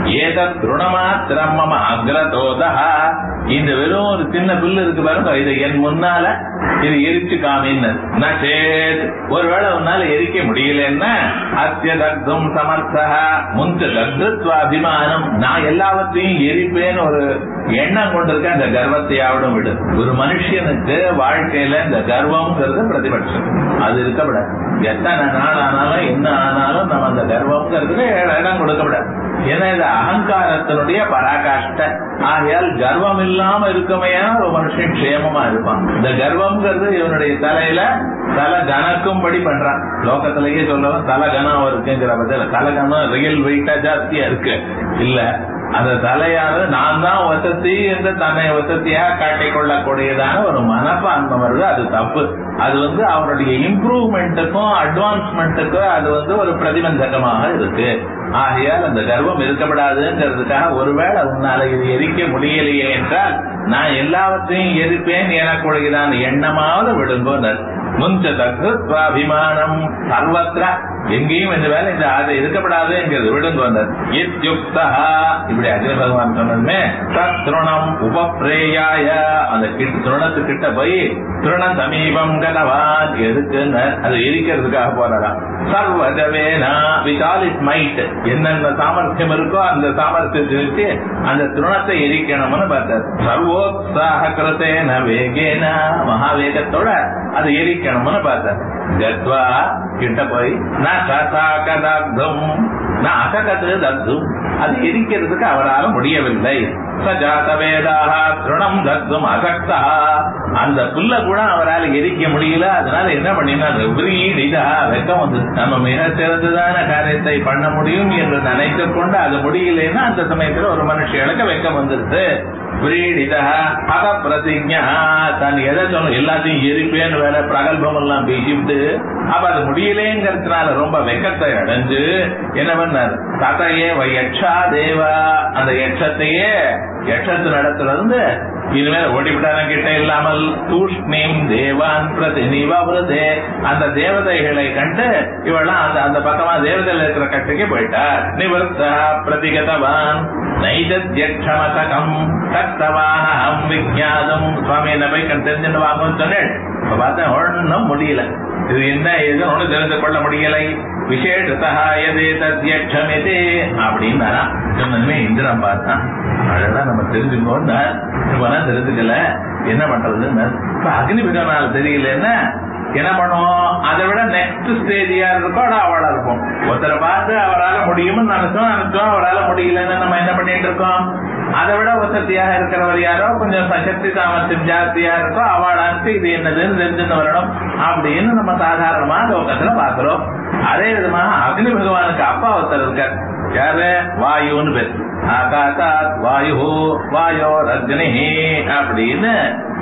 ஏத திருணமாத்திரம் மம அக்ரதோதா இந்த வெறும் ஒரு சின்ன புல்லு இருக்கு பாருங்க இது என் முன்னால இது எரிச்சு காமின்னு நச்சேத் ஒருவேளை உன்னால எரிக்க முடியலன்னா அத்திய தக்தும் சமர்த்தா முந்த தக்துவாபிமானம் நான் எல்லாவற்றையும் எரிப்பேன்னு ஒரு எண்ணம் கொண்டிருக்க அந்த கர்வத்தையாவிடும் விடு ஒரு மனுஷனுக்கு வாழ்க்கையில இந்த கர்வம்ங்கிறது பிரதிபட்சம் அது இருக்கக்கூடாது எத்தனை நாள் ஆனாலும் என்ன ஆனாலும் நம்ம அந்த கர்வம்ங்கிறதுக்கு இடம் கொடுக்கப்படாது ஏன்னா இது அகங்காரத்தினுடைய பராகாஷ்ட ஆகையால் கர்வம் இல்லாம இருக்குமையா ஒரு மனுஷன் க்ஷேமமா இருப்பான் இந்த கர்வம்ங்கிறது இவனுடைய தலையில தலை கனக்கும்படி பண்றான் லோகத்திலேயே சொல்லவும் தலை கனம் இருக்குங்கிற பட்சத்தில் தலை கனம் ரியல் வெயிட்டா ஜாஸ்தியா இருக்கு இல்ல அந்த தலையானது நான் தான் வசதி என்று தன்னை வசதியா காட்டிக் கொள்ளக்கூடியதான ஒரு மனப்பான்மை வருது அது தப்பு அது வந்து அவருடைய இம்ப்ரூவ்மெண்ட்டுக்கும் அட்வான்ஸ்மெண்ட்டுக்கும் அது வந்து ஒரு பிரதிபந்தகமாக இருக்கு ஆகையால் அந்த கர்வம் இருக்கப்படாதுங்கிறதுக்காக ஒருவேளை உன்னால இது எரிக்க முடியலையே என்றால் நான் எல்லாவற்றையும் எரிப்பேன் எனக்குள்ளதான எண்ணமாவது விடுங்கோனர் முஞ்ச தகுத்வாபிமானம் சர்வத்திர எங்கேயும் இந்த வேலை இந்த அது இருக்கப்படாதுங்கிறது விடுங்கோனர் இத்யுக்தா இப்படி அஜய பகவான் சொன்னதுமே தத் திருணம் உபப்ரேயாய அந்த கிட்ட திருணத்து கிட்ட போய் திருண சமீபம் கனவான் எதுக்குன்னு அது எரிக்கிறதுக்காக போறாராம் சர்வஜவேனா வித் ஆல் இட் மைட் என்னென்ன சாமர்த்தியம் இருக்கோ அந்த சாமர்த்தியத்தை வச்சு அந்த திருணத்தை எரிக்கணும்னு பார்த்தார் சர்வோத்சாக கிருத்தேன வேகேன மகாவேகத்தோட அதை எரிக்கணும்னு பார்த்தார் கத்வா கிட்ட போய் நான் கசாக தக்தும் நான் அசகத்து தக்தும் அது எரிக்கிறதுக்கு அவரால் முடியவில்லை சஜாத வேதாக திருணம் தக்தும் அசக்தா அந்த புல்ல கூட அவரால் எரிக்க முடியல அதனால என்ன பண்ணினார் விரீடிதா வெக்கம் வந்து நம்ம மிக சிறந்ததான காரியத்தை பண்ண முடியும் என்று நினைத்து கொண்டு அது முடியலன்னா அந்த சமயத்துல ஒரு மனுஷனுக்கு வெக்கம் வந்துருது விரீடிதா அக பிரதிஜா தான் எதை சொல்லணும் எல்லாத்தையும் எரிப்பேன்னு வேற பிரகல்பம் எல்லாம் பேசிட்டு அப்ப அது முடியலேங்கிறதுனால ரொம்ப வெக்கத்தை அடைஞ்சு என்ன பண்ணார் ததையே யட்சா தேவா அந்த யட்சத்தையே யட்சத்து நடத்துல இருந்து இனிமேல் ஓடிவிட்டான கிட்ட இல்லாமல் தூஷ்ணீம் தேவான் பிரதி நிவருதே அந்த தேவதைகளை கண்டு இவெல்லாம் அந்த அந்த பக்கமா தேவதையில் இருக்கிற கட்டுக்கு போயிட்டார் நிவர்த்தா பிரதிகதவான் நைதத்யக்ஷமதகம் தத்தவான் அகம் விஜாதம் சுவாமி என்ன போய் கண்டு தெரிஞ்சுட்டு வாங்கன்னு சொன்னேன் இப்ப பார்த்தேன் ஒன்னும் முடியல இது என்ன ஏதுன்னு ஒண்ணு தெரிந்து கொள்ள முடியலை விசேஷத்தா எதே தத்யக்ஷமிதே அப்படின்னாரா சொன்னதுமே இந்திரன் பார்த்தான் அதெல்லாம் நம்ம தெரிஞ்சுக்கோன்னா இப்பதான் தெரிஞ்சுக்கல என்ன பண்றதுன்னு இப்ப அக்னி விகனால தெரியலன்னா என்ன பண்ணுவோம் அதை விட நெக்ஸ்ட் ஸ்டேஜ் யார் இருக்கோ அட அவளா இருக்கும் ஒருத்தரை பார்த்து அவரால் முடியும்னு நினைச்சோம் நினைச்சோம் அவரால் முடியலன்னு நம்ம என்ன பண்ணிட்டு இருக்கோம் அதை விட வசதியாக இருக்கிறவர் யாரோ கொஞ்சம் சக்தி சாமர்த்தியம் ஜாஸ்தியா இருக்கோ அவளாக்கு இது என்னதுன்னு தெரிஞ்சுன்னு வரணும் அப்படின்னு நம்ம சாதாரணமா லோகத்துல பாக்குறோம் அதே விதமாக அக்னி பகவானுக்கு அப்பா ஒருத்தர் இருக்கார் யாரு வாயுன்னு பேர் ஆகாசாத் வாயு வாயோ ரக்னி அப்படின்னு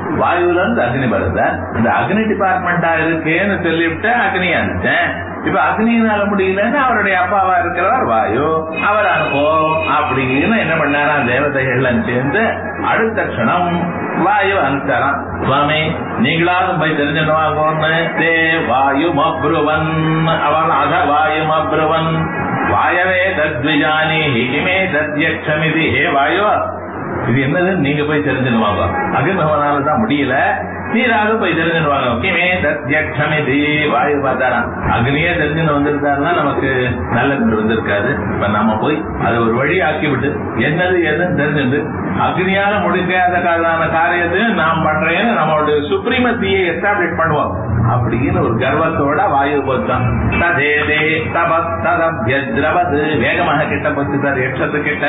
வாயுல இருந்து அக்னி வருது இந்த அக்னி டிபார்ட்மெண்டா இருக்கேன்னு சொல்லிவிட்டு அக்னி அனுப்பிச்சேன் இப்ப அக்னியினால முடியலன்னு அவருடைய அப்பாவா இருக்கிறவர் வாயு அவர் அனுப்போம் அப்படின்னு என்ன பண்ணாராம் தேவதைகள்லாம் சேர்ந்து அடுத்த க்ஷணம் வாயு அனுப்பிச்சாராம் சுவாமி நீங்களாவது போய் தெரிஞ்சுடுவாங்கன்னு தே வாயு அப்ருவன் அவன் அத வாயு அப்ருவன் வாயவே தத்விஜானி ஹிமே தத்யக்ஷமிதி ஹே வாயு இது என்னது நீங்க போய் தெரிஞ்சுடுவாங்க அகிர்பவனால தான் முடியல நீராக போய் தெரிஞ்சுடுவாங்க கிமே தத்யக்ஷமிதி வாயு பார்த்தாராம் அக்னியே தெரிஞ்சுன்னு வந்திருந்தாருன்னா நமக்கு நல்ல பேர் வந்திருக்காது இப்ப நம்ம போய் அதை ஒரு வழி ஆக்கி விட்டு என்னது எதுன்னு தெரிஞ்சுட்டு அக்னியால முடிக்காத காரண காரியத்தையும் நாம் பண்றேன்னு நம்மளுடைய சுப்ரீமசியை எஸ்டாப்ளிஷ் பண்ணுவோம் அப்படின்னு ஒரு கர்வத்தோட வாயு போச்சான் ததேதே தபஸ்ததப்யத்ரவது வேகமாக கிட்ட போச்சு சார் எட்சத்து கிட்ட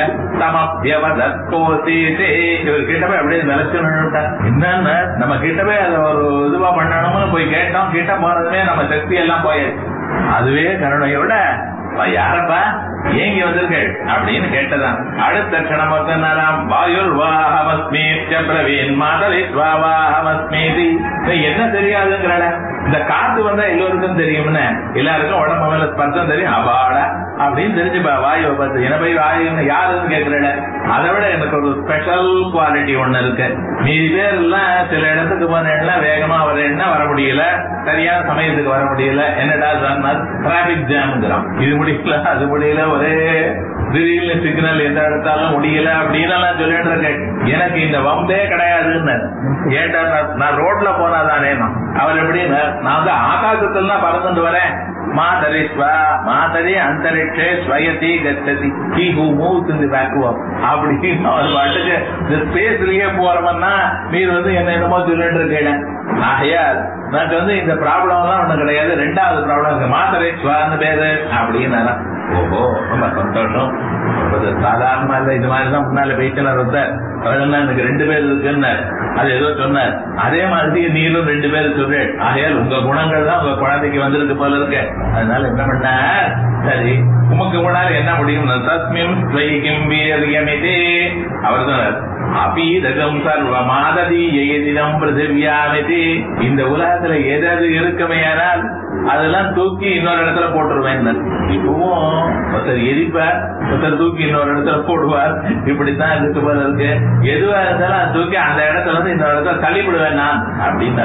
தமப்யவதற்கோசீதே இவர் கிட்ட போய் அப்படியே நிலைச்சு நின்னுட்டார் என்னன்னு நம்ம கிட்ட போய் அதை ஒரு இதுவா பண்ணணும்னு போய் கேட்டோம் கிட்ட போனதுமே நம்ம சக்தி எல்லாம் போயாச்சு அதுவே கருணையோட "அப்பா, யாரப்பா ஏங்கி வந்திருக்கள் அப்படின்னு கேட்டதான் அடுத்த கணம் பார்த்தனாராம் வாயுர் வாஹமஸ்மி பிரவீன் மாதவி வாஹமஸ்மீதி என்ன தெரியாதுங்கிறட இந்த காத்து வந்தா எல்லோருக்கும் தெரியும்னு எல்லாருக்கும் உடம்பு மேல ஸ்பர்சம் தெரியும் அபாடா அப்படின்னு தெரிஞ்சுப்பா வாயுவை பார்த்து என்ன போய் வாயுன்னு யாருன்னு கேட்கிறட அதை விட எனக்கு ஒரு ஸ்பெஷல் குவாலிட்டி ஒண்ணு இருக்கு மீதி பேர் எல்லாம் சில இடத்துக்கு போனேன்னா வேகமா வரேன்னா வர முடியல சரியான சமயத்துக்கு வர முடியல என்னடா சொன்னால் டிராபிக் ஜாம்ங்கிறோம் இது முடியல அது முடியல ஒரே திடீர்னு சிக்னல் எந்த இடத்தாலும் முடியல அப்படின்னு எல்லாம் சொல்லிட்டு இருக்கேன் எனக்கு இந்த வம்பே கிடையாதுன்னு ஏன்டா நான்- நான் ரோட்ல போனாதானே அவர் எப்படின்னு நான் வந்து ஆகாசத்துல தான் பறந்துட்டு வரேன் மாதரி ஸ்வா மாதரி அந்தரிக்ஷே ஸ்வயதி கச்சதி he who moves in the vacuum அப்படின்னு அவர் பாட்டுக்கு இந்த ஸ்பேஸ்லயே போறவன்னா நீர் வந்து என்ன என்னமோ சொல்லிட்டு இருக்கீங்க ஆகையால் எனக்கு வந்து இந்த ப்ராப்ளம் எல்லாம் ஒண்ணும் கிடையாது ரெண்டாவது ப்ராப்ளம் இருக்கு மாதரை ஸ்வான்னு பேரு அப்படின்னு ஓஹோ ரொம்ப சந்தோஷம் அது சாதாரணமா இல்ல இது மாதிரி தான் முன்னால பேசினார் ஒருத்தர் அவர் என்ன எனக்கு ரெண்டு பேர் இருக்குன்னார் அது ஏதோ சொன்னார் அதே மாதிரி நீரும் ரெண்டு பேர் சொல்றேன் ஆகையால் உங்க குணங்கள் தான் உங்க குழந்தைக்கு வந்திருக்கு போல இருக்கு அதனால என்ன பண்ணார் சரி உமக்கு முன்னால் என்ன முடியும் தஸ்மிம் ஸ்வைகிம் வீரியமிதே அவர் சொன்னார் அபீதகம் சர்வ மாததி எதினம் பிருத்திவியாமிதி இந்த உலகத்துல எதாவது இருக்குமையானால் அதெல்லாம் தூக்கி இன்னொரு இடத்துல போட்டுருவேன் இப்பவும் ஒருத்தர் எரிப்பார் ஒருத்தர் தூக்கி இன்னொரு இடத்துல போடுவார் இப்படித்தான் இருக்கு போல இருக்கு எதுவா இருந்தாலும் அதை தூக்கி அந்த இடத்துல இருந்து இன்னொரு இடத்துல தள்ளிவிடுவேன் நான் அப்படின்னு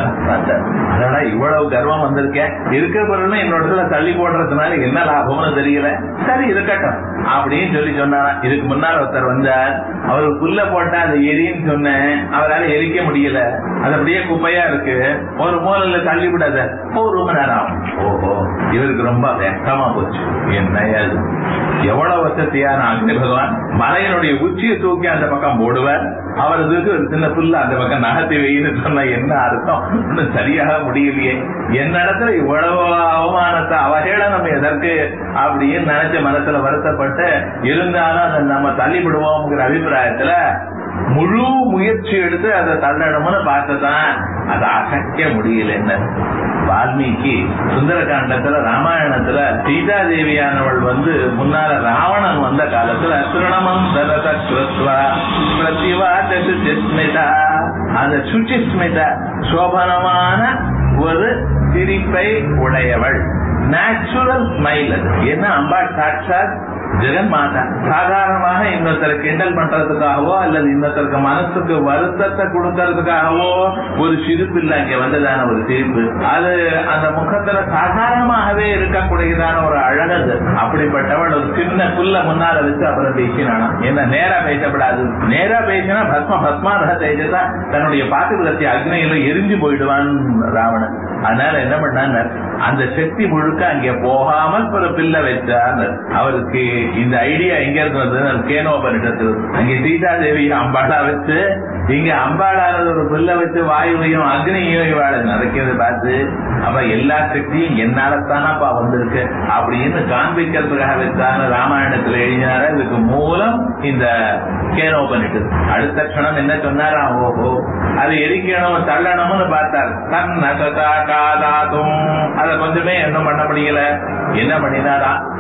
அதோட இவ்வளவு கர்வம் வந்திருக்கேன் இருக்க பொருள்னு இன்னொரு இடத்துல தள்ளி போடுறதுனால என்ன லாபம்னு தெரியல சரி இருக்கட்டும் அப்படின்னு சொல்லி சொன்னாராம் இதுக்கு முன்னால் ஒருத்தர் வந்தார் அவர் புல்ல போட்டா அது எரின்னு சொன்னேன் அவரால எரிக்க முடியல அது அப்படியே குப்பையா இருக்கு ஒரு மூலையில தள்ளி விடாத ஒரு மணி நேரம் ஆகும். ஓஹோ இவருக்கு ரொம்ப வெக்கமா போச்சு என்னையா இது? எவ்வளவு வசதியான அக்னி பகவான் மலையினுடைய உச்சியை தூக்கி அந்த பக்கம் போடுவார் அவரதுக்கு ஒரு சின்ன புல்ல அந்த பக்கம் நகர்த்தி வைன்னு சொன்ன என்ன அர்த்தம் ஒண்ணும் சரியாக முடியலையே என்ன இடத்துல இவ்வளவு அவமானத்தை அவகேளனம் எதற்கு அப்படின்னு நினைச்ச மனசுல வருத்தப்பட்டு இருந்தாலும் அதை நம்ம தள்ளிவிடுவோம்ங்கிற அபிப்பிராயத்துல முழு முயற்சி எடுத்து அதை தள்ளணும்னு பார்த்ததான் அதை அசைக்க முடியல என்ன வால்மீகி சுந்தரகாண்டத்துல ராமாயணத்துல சீதா தேவியானவள் வந்து முன்னால ராவணன் வந்த காலத்துல திருணமம் தரத கிருத்வா பிரதிவாதது சிஸ்மிதா அந்த சுச்சிஸ்மிதா சோபனமான ஒரு சிரிப்பை உடையவள் நேச்சுரல் ஸ்மைல் அது என்ன அம்பாள் சாட்சாத் ஜெகன் மாதா சாதாரணமாக இன்னொருத்தரை கிண்டல் பண்றதுக்காகவோ அல்லது இன்னொருத்தருக்கு மனசுக்கு வருத்தத்தை கொடுக்கறதுக்காகவோ ஒரு சிரிப்பு இல்ல இங்க வந்ததான ஒரு சிரிப்பு அது அந்த முகத்துல சாதாரணமாகவே இருக்கக்கூடியதான ஒரு அழகது அப்படிப்பட்டவள் ஒரு சின்ன புல்ல முன்னால வச்சு அப்புறம் பேசினானா என்ன நேரா பேசப்படாது நேரா பேசினா பஸ்ம பஸ்மாரக தேஜதா தன்னுடைய பாத்திரத்தை அக்னியில எரிஞ்சு போயிடுவான் ராவணன் அதனால என்ன பண்ணாங்க அந்த சக்தி முழுக்க அங்கே போகாமல் ஒரு பில்ல வச்சார் அவருக்கு இந்த ஐடியா எங்க இருந்து வந்தது கேனோபனிடத்தில் அங்கே சீதா தேவி அம்பாளா வச்சு இங்க அம்பாளானது ஒரு பில்ல வச்சு வாயுவையும் அக்னியையும் இவாள நடக்கிறது பார்த்து அப்ப எல்லா சக்தியும் என்னாலத்தானப்பா வந்திருக்கு அப்படின்னு காண்பிக்கிறதுக்காக வச்சான ராமாயணத்துல எழுதினார இதுக்கு மூலம் இந்த கேனோபனிட்டு அடுத்த க்ஷணம் என்ன சொன்னாராம் ஓஹோ அது எரிக்கணும் தள்ளணும்னு பார்த்தார் தன் நசதா காதாதும் அத கொஞ்சமே என்ன பண்ண முடியல என்ன பண்ணினாரா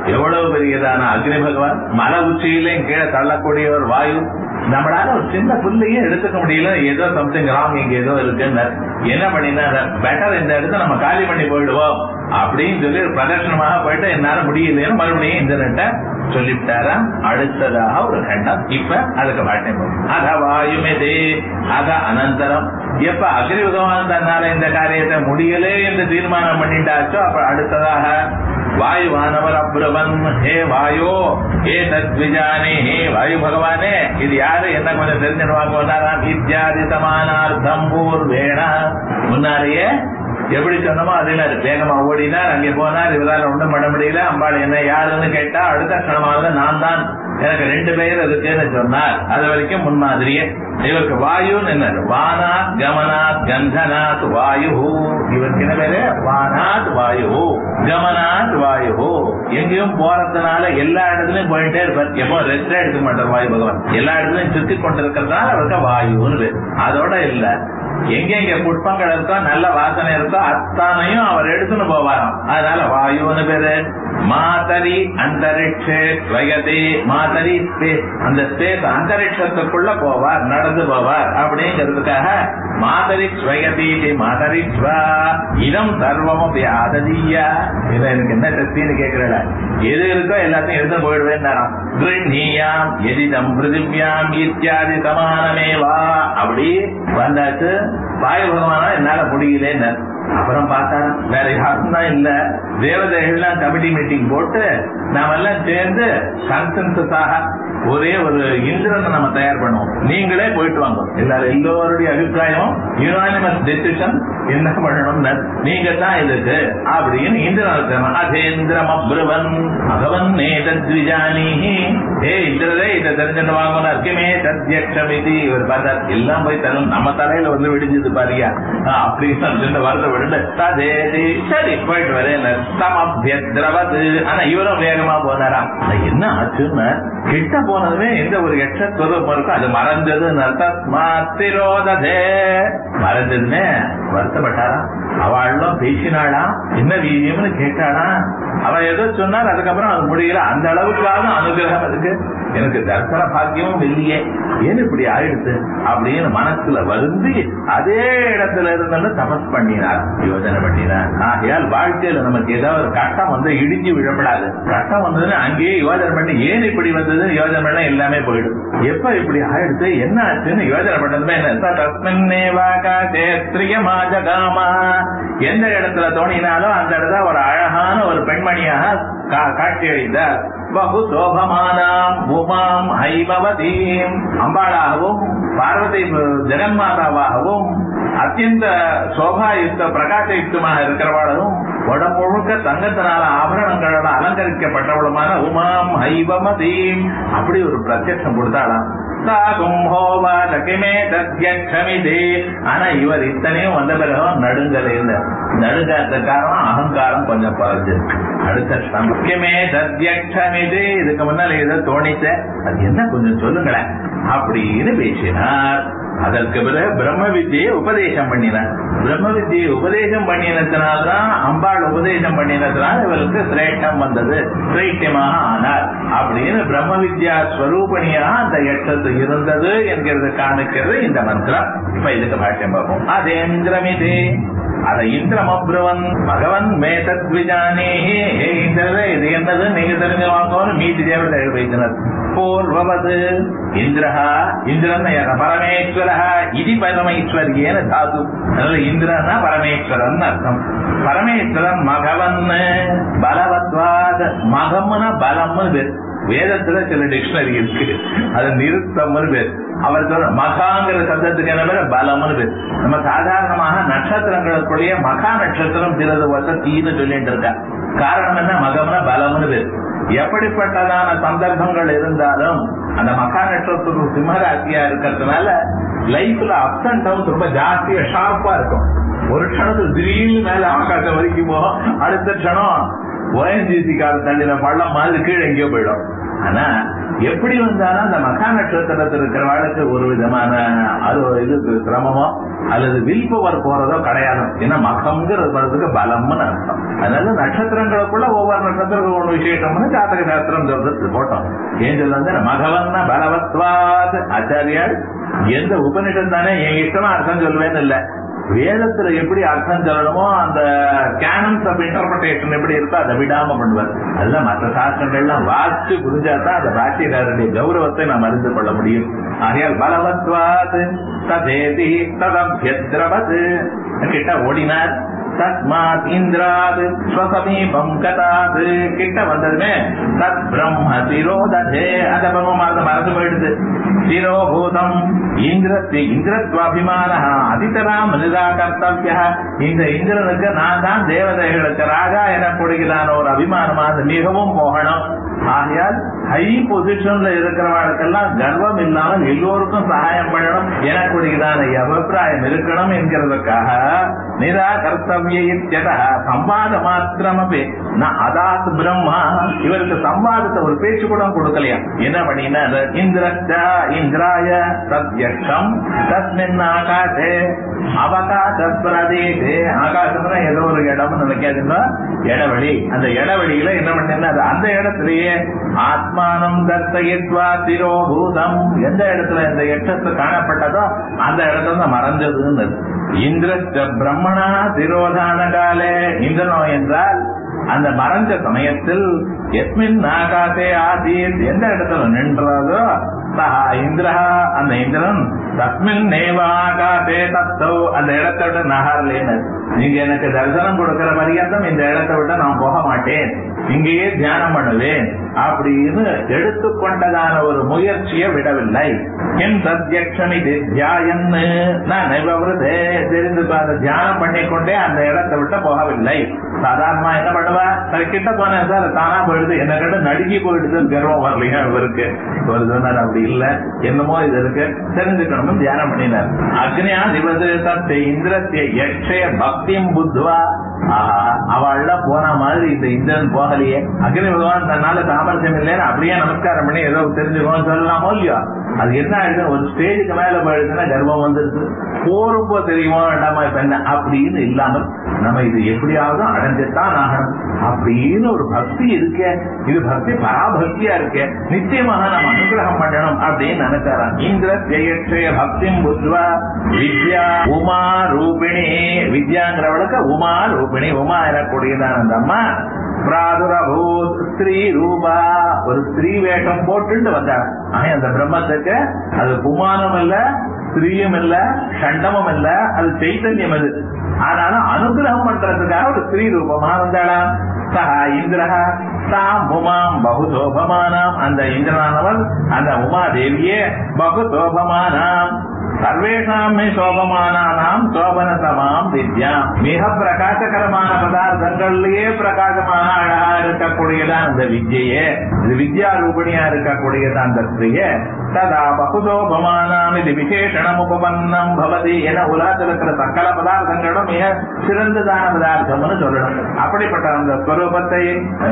எவ்வளவு பெரியதான அக்னி பகவான் மலை உச்சியிலையும் கீழே தள்ளக்கூடியவர் வாயு நம்மளால ஒரு சின்ன புள்ளையும் எடுத்துக்க முடியல ஏதோ சம்திங் ராங் இங்க ஏதோ இருக்குன்னு என்ன பண்ணினா பெட்டர் இந்த இடத்த நம்ம காலி பண்ணி போயிடுவோம் அப்படின்னு சொல்லி ஒரு பிரதர்ஷனமாக போயிட்டு என்னால முடியலன்னு மறுபடியும் இன்டர்நெட்ட சொல்லிவிட்டாராம் அடுத்ததாக ஒரு கண்டம் இப்ப அதுக்கு பாட்டேன் அத வாயுமெதே அத அனந்தரம் எப்ப அக்னி பகவான் தன்னால இந்த காரியத்தை முடியலே என்று தீர்மானம் பண்ணிட்டாச்சோ அப்ப அடுத்ததாக வாயுவானவர் அப்ரவன் ஹே வாயோ ஹே தத்விஜானே ஹே வாயு பகவானே இது யாரு என்ன கொஞ்சம் தெரிஞ்சிடுவாங்க வந்தாராம் இத்தியாதி சமானார்த்தம் பூர்வேண முன்னாலேயே எப்படி சொன்னமோ அதுல வேகமா ஓடினார் அங்கே போனார் இவரால் ஒண்ணும் பண்ண முடியல அம்பாள் என்ன யாருன்னு கேட்டா அடுத்த கணமாக நான் தான் எனக்கு ரெண்டு பேர் இருக்குன்னு சொன்னார் அது வரைக்கும் முன்மாதிரியே இவருக்கு வாயுன்னு என்ன வானாத் கமனாத் கந்தனாத் வாயு இவருக்கு என்ன பேரு வானாத் வாயு கமனாத் வாயு எங்கேயும் போறதுனால எல்லா இடத்துலயும் போயிட்டே இருப்பார் எப்போ ரெஸ்டே எடுக்க மாட்டார் வாயு பகவான் எல்லா இடத்துலயும் சுத்தி கொண்டிருக்கிறதுனால அவருக்கு வாயுன்னு பேர் அதோட இல்ல எங்கெங்க புஷ்பங்கள் இருக்கோ நல்ல வாசனை இருக்கோ அத்தனையும் அவர் எடுத்துன்னு போவாராம் அதனால வாயுன்னு பேரு மாதரி அந்தரிக்ஷே ஸ்வயதி மாதரி ஸ்பேஸ் அந்த ஸ்பேஸ் அந்தரிக்ஷத்துக்குள்ள போவார் நடந்து போவார் அப்படிங்கிறதுக்காக மாதரி ஸ்வயதி மாதரி ஸ்வா இதம் சர்வம் அப்படி ஆததியா இதை எனக்கு என்ன சக்தின்னு கேட்கிறல எது இருக்கோ எல்லாத்தையும் எடுத்து போயிடுவேன் கிருண்ணியாம் எதிதம் பிருதிவியாம் இத்தியாதி சமானமேவா அப்படி வந்தாச்சு வாயு பகவானா என்னால முடியலன்னு அப்புறம் பார்த்தா வேற யாரும் தான் இல்ல தேவதைகள்லாம் கமிட்டி மீட்டிங் போட்டு நாம எல்லாம் சேர்ந்து கன்சென்சஸாக ஒரே ஒரு இந்திரனை நம்ம தயார் பண்ணுவோம் நீங்களே போயிட்டு வாங்க எல்லாரும் எல்லோருடைய அபிப்பிராயம் யுனானிமஸ் டெசிஷன் என்ன பண்ணணும்னு நீங்க தான் இதுக்கு அப்படின்னு இந்திரன் அதேந்திரம் அப்ருவன் பகவன் நேதத்விஜானி ஏ இந்திரரே இதை தெரிஞ்சுட்டு வாங்கணும் அர்க்கமே தத்யக்ஷமிதி இவர் பார்த்தா எல்லாம் போய் தரும் நம்ம தலையில வந்து விடிஞ்சது பாரியா அப்படின்னு சொல்லி வரத விடுண்டு ததேதி சரி போயிட்டு வரேன் தமபியத்ரவது ஆனா இவரும் வேகமா போனாராம் அது என்ன ஆச்சுன்னு கிட்ட போனதுமே எந்த ஒரு எச்சஸ்வரூபம் இருக்கோ அது மறைஞ்சது தஸ்மாத்திரோததே மறைஞ்சதுமே வருத்தப்பட்டாரா அவளும் பேசினாளா என்ன வீரியம்னு கேட்டாளா அவ ஏதோ சொன்னார் அதுக்கப்புறம் அது முடியல அந்த அளவுக்காக அனுகிரகம் இருக்கு எனக்கு தர்சன பாக்கியமும் இல்லையே ஏன் இப்படி ஆயிடுச்சு அப்படின்னு மனசுல வருந்தி அதே இடத்துல இருந்து தபஸ் பண்ணினார் யோஜனை பண்ணினார் ஆகையால் வாழ்க்கையில நமக்கு ஏதாவது ஒரு கட்டம் வந்து இடிஞ்சு விழப்படாது கட்டம் வந்ததுன்னு அங்கேயே யோஜனை பண்ணி ஏன் இப்படி வந்தது யோஜனை பண்ண எல்லாமே போயிடும் எப்ப இப்படி ஆயிடுச்சு என்ன ஆச்சுன்னு யோஜனை பண்ணதுமே என்ன தஸ்மின்னேவாகாமா எந்த இடத்துல தோணினாலும் அந்த இடத்துல ஒரு அழகான ஒரு பெண்மணியாக காட்சி அளித்தார் பகு சோபமானாம் உமாம் ஹைமவதீம் அம்பாளாகவும் பார்வதி ஜெகன்மாதாவாகவும் அத்தியந்த சோபாயுக்த பிரகாசயுக்தமாக இருக்கிறவளும் உடம்பு முழுக்க தங்கத்தினால ஆபரணங்களால அலங்கரிக்கப்பட்டவளுமான உமாம் ஹைவமதீம் அப்படி ஒரு பிரத்யட்சம் கொடுத்தாளாம் சாகும் ஹோவாத கிமே தத்யக்ஷமிதே ஆனா இவர் இத்தனையும் வந்த பிறகும் நடுங்கல இல்ல நடுங்காத காரணம் அகங்காரம் கொஞ்சம் குறைஞ்சிருக்கு அடுத்த கிமே தத்யக்ஷமிதே இதுக்கு முன்னால ஏதோ தோணிச்ச அது என்ன கொஞ்சம் சொல்லுங்களேன் அப்படின்னு பேசினார் அதற்கு பிறகு பிரம்ம வித்தியை உபதேசம் பண்ணினார் பிரம்ம வித்தியை உபதேசம் பண்ணினத்தினால்தான் அம்பாள் உபதேசம் பண்ணினத்தினால் இவருக்கு சிரேஷ்டம் வந்தது சிரேஷ்டமாக ஆனார் அப்படின்னு பிரம்ம வித்யா ஸ்வரூபணியாக அந்த எட்டத்து இருந்தது என்கிறது காணிக்கிறது இந்த மந்திரம் இப்ப இதுக்கு பாஷ்யம் பார்ப்போம் அதேந்திரமிதே அத இந்திரம் அப்ரவன் பகவன் மேதத் விஜானேஹே ஹே இந்திரரே இது என்னது நீங்க தெரிஞ்சு வாங்கன்னு மீதி தேவதை வைத்தனர் பூர்வவது இந்திரஹா இந்திரன் பரமேஸ்வர இது பரமேஸ்வரியேன தாது அதனால இந்திரன்னா பரமேஸ்வரன் அர்த்தம் பரமேஸ்வரன் மகவன் பலவத்வாத் மகம்னா பலம்னு பேர் வேதத்துல சில டிக்ஷனரி இருக்கு அது நிறுத்தம்னு பேர் அவர் சொல்ற மகாங்கிற சப்தத்துக்கு என்ன பேர் பலம்னு பேர் நம்ம சாதாரணமாக நட்சத்திரங்களுக்குள்ளேயே மகா நட்சத்திரம் சிலது வசத்தின்னு சொல்லிட்டு இருக்கா காரணம் என்ன மகம்னா பலம்னு பேர் எப்படிப்பட்டதான சந்தர்ப்பங்கள் இருந்தாலும் அந்த மகா நட்சத்திரம் சிம்மராசியா இருக்கிறதுனால லைஃப்ல அப்ஸ் அண்ட் டவுன்ஸ் ரொம்ப ஜாஸ்தியா ஷார்ப்பா இருக்கும் ஒரு க்ஷணத்துக்கு திடீர்னு மேல ஆகாசம் வரைக்கும் போகும் அடுத்த க்ஷணம் ஓஎன்ஜிசி கால தள்ளின பள்ளம் மாதிரி கீழே எங்கேயோ போயிடும் ஆனா எப்படி வந்தாலும் அந்த மகா நட்சத்திரத்தில் இருக்கிறவாளுக்கு ஒரு விதமான அது இது சிரமமோ அல்லது வில் பவர் போறதோ கிடையாது ஏன்னா மகம்ங்கிறது வர்றதுக்கு பலம்னு அர்த்தம் அதனால நட்சத்திரங்களுக்குள்ள ஒவ்வொரு நட்சத்திரங்களும் ஒன்று விசேஷம்னு ஜாதக சாஸ்திரம் சொல்றது போட்டோம் ஏன் சொல்ல வந்து மகவன்ன பலவத்வாத் ஆச்சாரியால் எந்த உபனிஷம் தானே என் இஷ்டமா அர்த்தம் சொல்வேன்னு இல்ல வேதத்துல எப்படி அர்த்தம் சொல்லணுமோ அந்த கேனன்ஸ் ஆஃப் இன்டர்பிரேஷன் எப்படி இருக்கோ அதை விடாம பண்ணுவார் அதுதான் மற்ற சாஸ்திரங்கள்லாம் வாசிச்சு புரிஞ்சாதான் அந்த பாட்டியக்காரருடைய கௌரவத்தை நாம் அறிந்து கொள்ள முடியும் ஆகையால் பலவத்வாத் ததேதி ததபியத்ரவத் கிட்ட ஓடினார் தஸ்மாத் இந்திராத் ஸ்வசமீபம் கதாத் கிட்ட வந்ததுமே தத் பிரம்ம சிரோதே அந்த பிரம்மமாக மறந்து போயிடுது சிரோபூதம் இந்திரத்தி இந்திரத்வாபிமான அதிதராம் நிராகர்த்தவிய இந்த இந்திரனுக்கு நான் தான் தேவதைகளுக்கு ராஜா எனப்படுகிறான ஒரு அபிமானம் அது மிகவும் போகணும் ஆகையால் ஹை பொசிஷன்ல இருக்கிறவர்களுக்கெல்லாம் கர்வம் இல்லாமல் எல்லோருக்கும் சகாயம் பண்ணணும் எனக்குரியதான அபிப்பிராயம் இருக்கணும் என்கிறதுக்காக நிராகர்த்தவிய இத்தியதா சம்பாத மாத்திரமே நான் அதாத் பிரம்மா இவருக்கு சம்பாதத்தை ஒரு பேச்சு கூட கொடுக்கலையா என்ன பண்ணினா இந்திரஸ்டா இந்திராய சத்யக்ஷம் தஸ்மின் ஆகாசே அவகாச பிரதேசே ஆகாசம்னா ஏதோ ஒரு இடம்னு நினைக்காதுன்னா இடவெளி அந்த இடவெளியில என்ன பண்ணினா அந்த இடத்துலயே ஆத்மானம் தர்த்தயித்வா திரோபூதம் எந்த இடத்துல இந்த எட்டத்து காணப்பட்டதோ அந்த இடத்துல தான் மறைஞ்சதுன்னு இந்திரஸ்ட பிரம்மணா திரோதான காலே இந்திரனோ என்றால் அந்த மறைஞ்ச சமயத்தில் எஸ்மின் ஆகாசே ஆசீத் எந்த இடத்துல நின்றதோ சஹா இந்திரஹா அந்த இந்திரன் தஸ்மின் நேவ ஆகாசே தத்தோ அந்த இடத்தை விட்டு நகரலேன்னு நீங்க எனக்கு தரிசனம் கொடுக்கிற பரியந்தம் இந்த இடத்தை விட்டு நான் போக மாட்டேன் இங்கேயே தியானம் பண்ணுவேன் அப்படின்னு எடுத்துக்கொண்டதான ஒரு முயற்சியை விடவில்லை என் சத்யக்ஷமி தியாயன்னு நான் நைவவிரதே தெரிந்து அதை தியானம் பண்ணிக்கொண்டே அந்த இடத்தை விட்டு போகவில்லை சாதாரணமா என்ன பண்ணுவா சரி கிட்ட போனேன் சார் தானா போயிடுது என்ன கிட்ட நடுங்கி போயிடுதுன்னு கர்வம் வரலையா இவருக்கு ஒரு சொன்னார் அப்படி இல்ல என்னமோ இது இருக்கு தெரிஞ்சுக்கணும் தியானம் பண்ணினார் அக்னியா திவது சத்தை இந்திரத்திய யக்ஷய பக்தியும் புத்வா ஆஹா அவள்லாம் போன மாதிரி இந்த இந்திரன் போகலையே அக்னி பகவான் தன்னால சாமர்த்தியம் இல்லைன்னு அப்படியே நமஸ்காரம் பண்ணி ஏதோ தெரிஞ்சுக்கணும்னு சொல்லலாமோ இல்லையோ அது என்ன ஆயிடுது ஒரு ஸ்டேஜுக்கு மேல போயிடுச்சுன்னா கர்வம் வந்துருது போறப்போ தெரியுமா வேண்டாமா இப்ப என்ன அப்படின்னு இல்லாமல் நம்ம இது எப்படியாவது அடைஞ்சுத்தான் ஆகணும் அப்படின்னு ஒரு பக்தி இருக்க இது பக்தி பராபக்தியா இருக்க நிச்சயமாக நம்ம அனுகிரகம் பண்ணணும் அப்படின்னு நினைச்சாராம் இந்திர ஜெயட்சய பக்திம் புத்வா வித்யா உமா ரூபிணி வித்யாங்கிறவளுக்கு உமா ரூபிணி உமா எனக்கூடியதான அந்த அம்மா பிராதுரபூத் ஸ்திரீ ரூபா ஒரு ஸ்திரீ வேஷம் போட்டுட்டு வந்தார் ஆனா அந்த பிரம்மத்துக்கு அது குமாரம் இல்ல ஸ்திரீயும் இல்ல சண்டமும் இல்ல அது சைத்தன்யம் அது ஆனாலும் அனுகிரகம் பண்றதுக்காக ஒரு ஸ்திரீ ரூபமா வந்தாளாம் சஹா இந்திரஹா தாம் உமாம் பகுசோபமானாம் அந்த இந்திரனானவர் அந்த உமாதேவியே பகுசோபமானாம் சர்வேஷாம் மே சோபமானாம் சோபனசமாம் வித்யா மிக பிரகாசகரமான பதார்த்தங்கள்லயே பிரகாசமான அழகா இருக்கக்கூடியதான் அந்த வித்யையே இது வித்யா ரூபிணியா இருக்கக்கூடியதான் அந்த ஸ்திரியே ததா பகுதோபமானாம் இது விசேஷணம் உபபன்னம் பவதி என உலகத்தில் இருக்கிற சகல பதார்த்தங்களும் மிக சிறந்ததான பதார்த்தம்னு சொல்லணும் அப்படிப்பட்ட அந்த ஸ்வரூபத்தை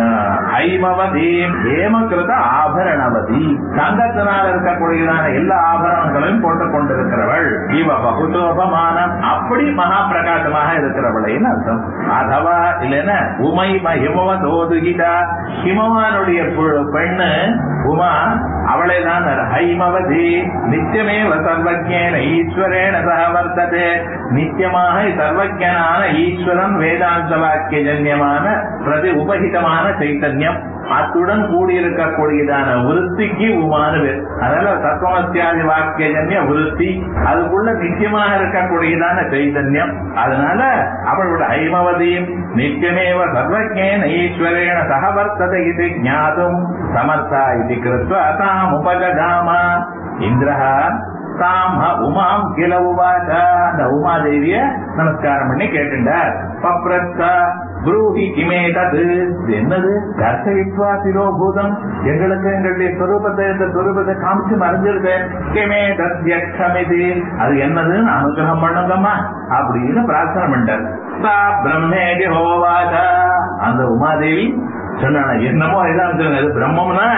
ஐமவதி ஏமகிருத ஆபரணவதி தங்கத்தினால் இருக்கக்கூடியதான எல்லா ஆபரணங்களையும் போட்டுக் கொண்டிருக்கிறவள் இவ பகுதோபமானம் அப்படி மகா பிரகாசமாக இருக்கிறவளைன்னு அர்த்தம் அதவா இல்லைன்னா உமை ஹிமவ தோதுகிதா ஹிமவானுடைய பெண்ணு உமா அவளை தான் ஹைமவதி நித்தியமேவ சர்வஜேன ஈஸ்வரேன சக வர்த்ததே நித்தியமாக சர்வஜனான ஈஸ்வரன் வேதாந்த வாக்கிய ஜன்யமான பிரதி உபகிதமான சைத்தன்யம் அத்துடன் கூடியிருக்கக்கூடியதான விருத்திக்கு உமானு பேர் அதனால தத்துவமத்தியாதி வாக்கிய ஜன்ய விருத்தி அதுக்குள்ள நித்தியமாக இருக்கக்கூடியதான சைதன்யம் அதனால அவளோட ஐமவதியும் நித்தியமேவ சர்வஜேன ஈஸ்வரேன சகவர்த்தத இது ஞாதும் சமர்த்தா இது கிருத்வ தாம் உபஜகாமா இந்திரஹா தாம் உமாம் கில உவாச்ச அந்த உமாதேவிய நமஸ்காரம் பண்ணி கேட்டுண்டார் பப்ரத்த புரூஹி கிமே தது இது என்னது தர்சயித்வா சிரோபூதம் எங்களுக்கு எங்களுடைய சொரூபத்தை இந்த சொரூபத்தை காமிச்சு மறைஞ்சிருக்கு கிமே தத்யக்ஷமிதி அது என்னதுன்னு அனுகிரகம் பண்ணுங்கம்மா அப்படின்னு பிரார்த்தனை பண்ணிட்டார் சா பிரம்மேதி ஹோவாச்ச அந்த உமாதேவி சொன்னான என்னமோ இதான் சொல்லுங்க இது பிரம்மம்னா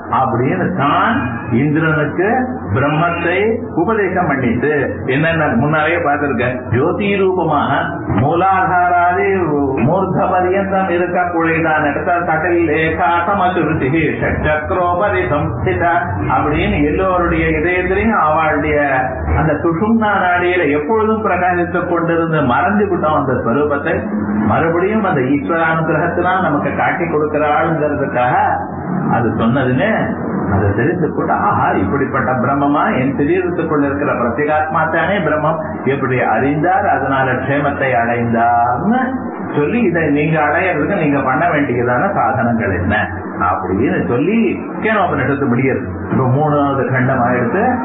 அப்படின்னு தான் இந்திரனுக்கு பிரம்மத்தை உபதேசம் பண்ணிட்டு என்னென்ன முன்னாலே பார்த்திருக்கேன் ஜோதி ரூபமாக மூலாதாராதி மூர்த்த பரியந்தம் இருக்கக்கூடியதான இடத்துல தட்டில் ஏகாசமசுருதி சக்கரோபரி சம்ஸ்தித அப்படின்னு எல்லோருடைய இதயத்திலையும் அவளுடைய அந்த சுஷும்னா நாடியில எப்பொழுதும் பிரகாசித்துக் கொண்டிருந்து மறந்து விட்டோம் அந்த ஸ்வரூபத்தை மறுபடியும் அந்த ஈஸ்வரானுகிரகத்தினால் நமக்கு காட்டி கொடுக்கிறாளுங்கிறதுக்காக அது சொன்னதுன்னு அதை தெரிந்து கொண்டு ஆஹா இப்படிப்பட்ட பிரம்மமா என் சரீரத்துக்குள்ள இருக்கிற பிரத்யேகாத்மா தானே பிரம்மம் எப்படி அறிந்தார் அதனால க்ஷேமத்தை அடைந்தார்னு சொல்லி இதை நீங்க அடையிறதுக்கு நீங்க பண்ண வேண்டியதான சாதனங்கள் என்ன அப்படின்னு சொல்லி கேனோபனிஷத்து முடியுது இப்ப மூணாவது கண்டம் ஆயிடுத்து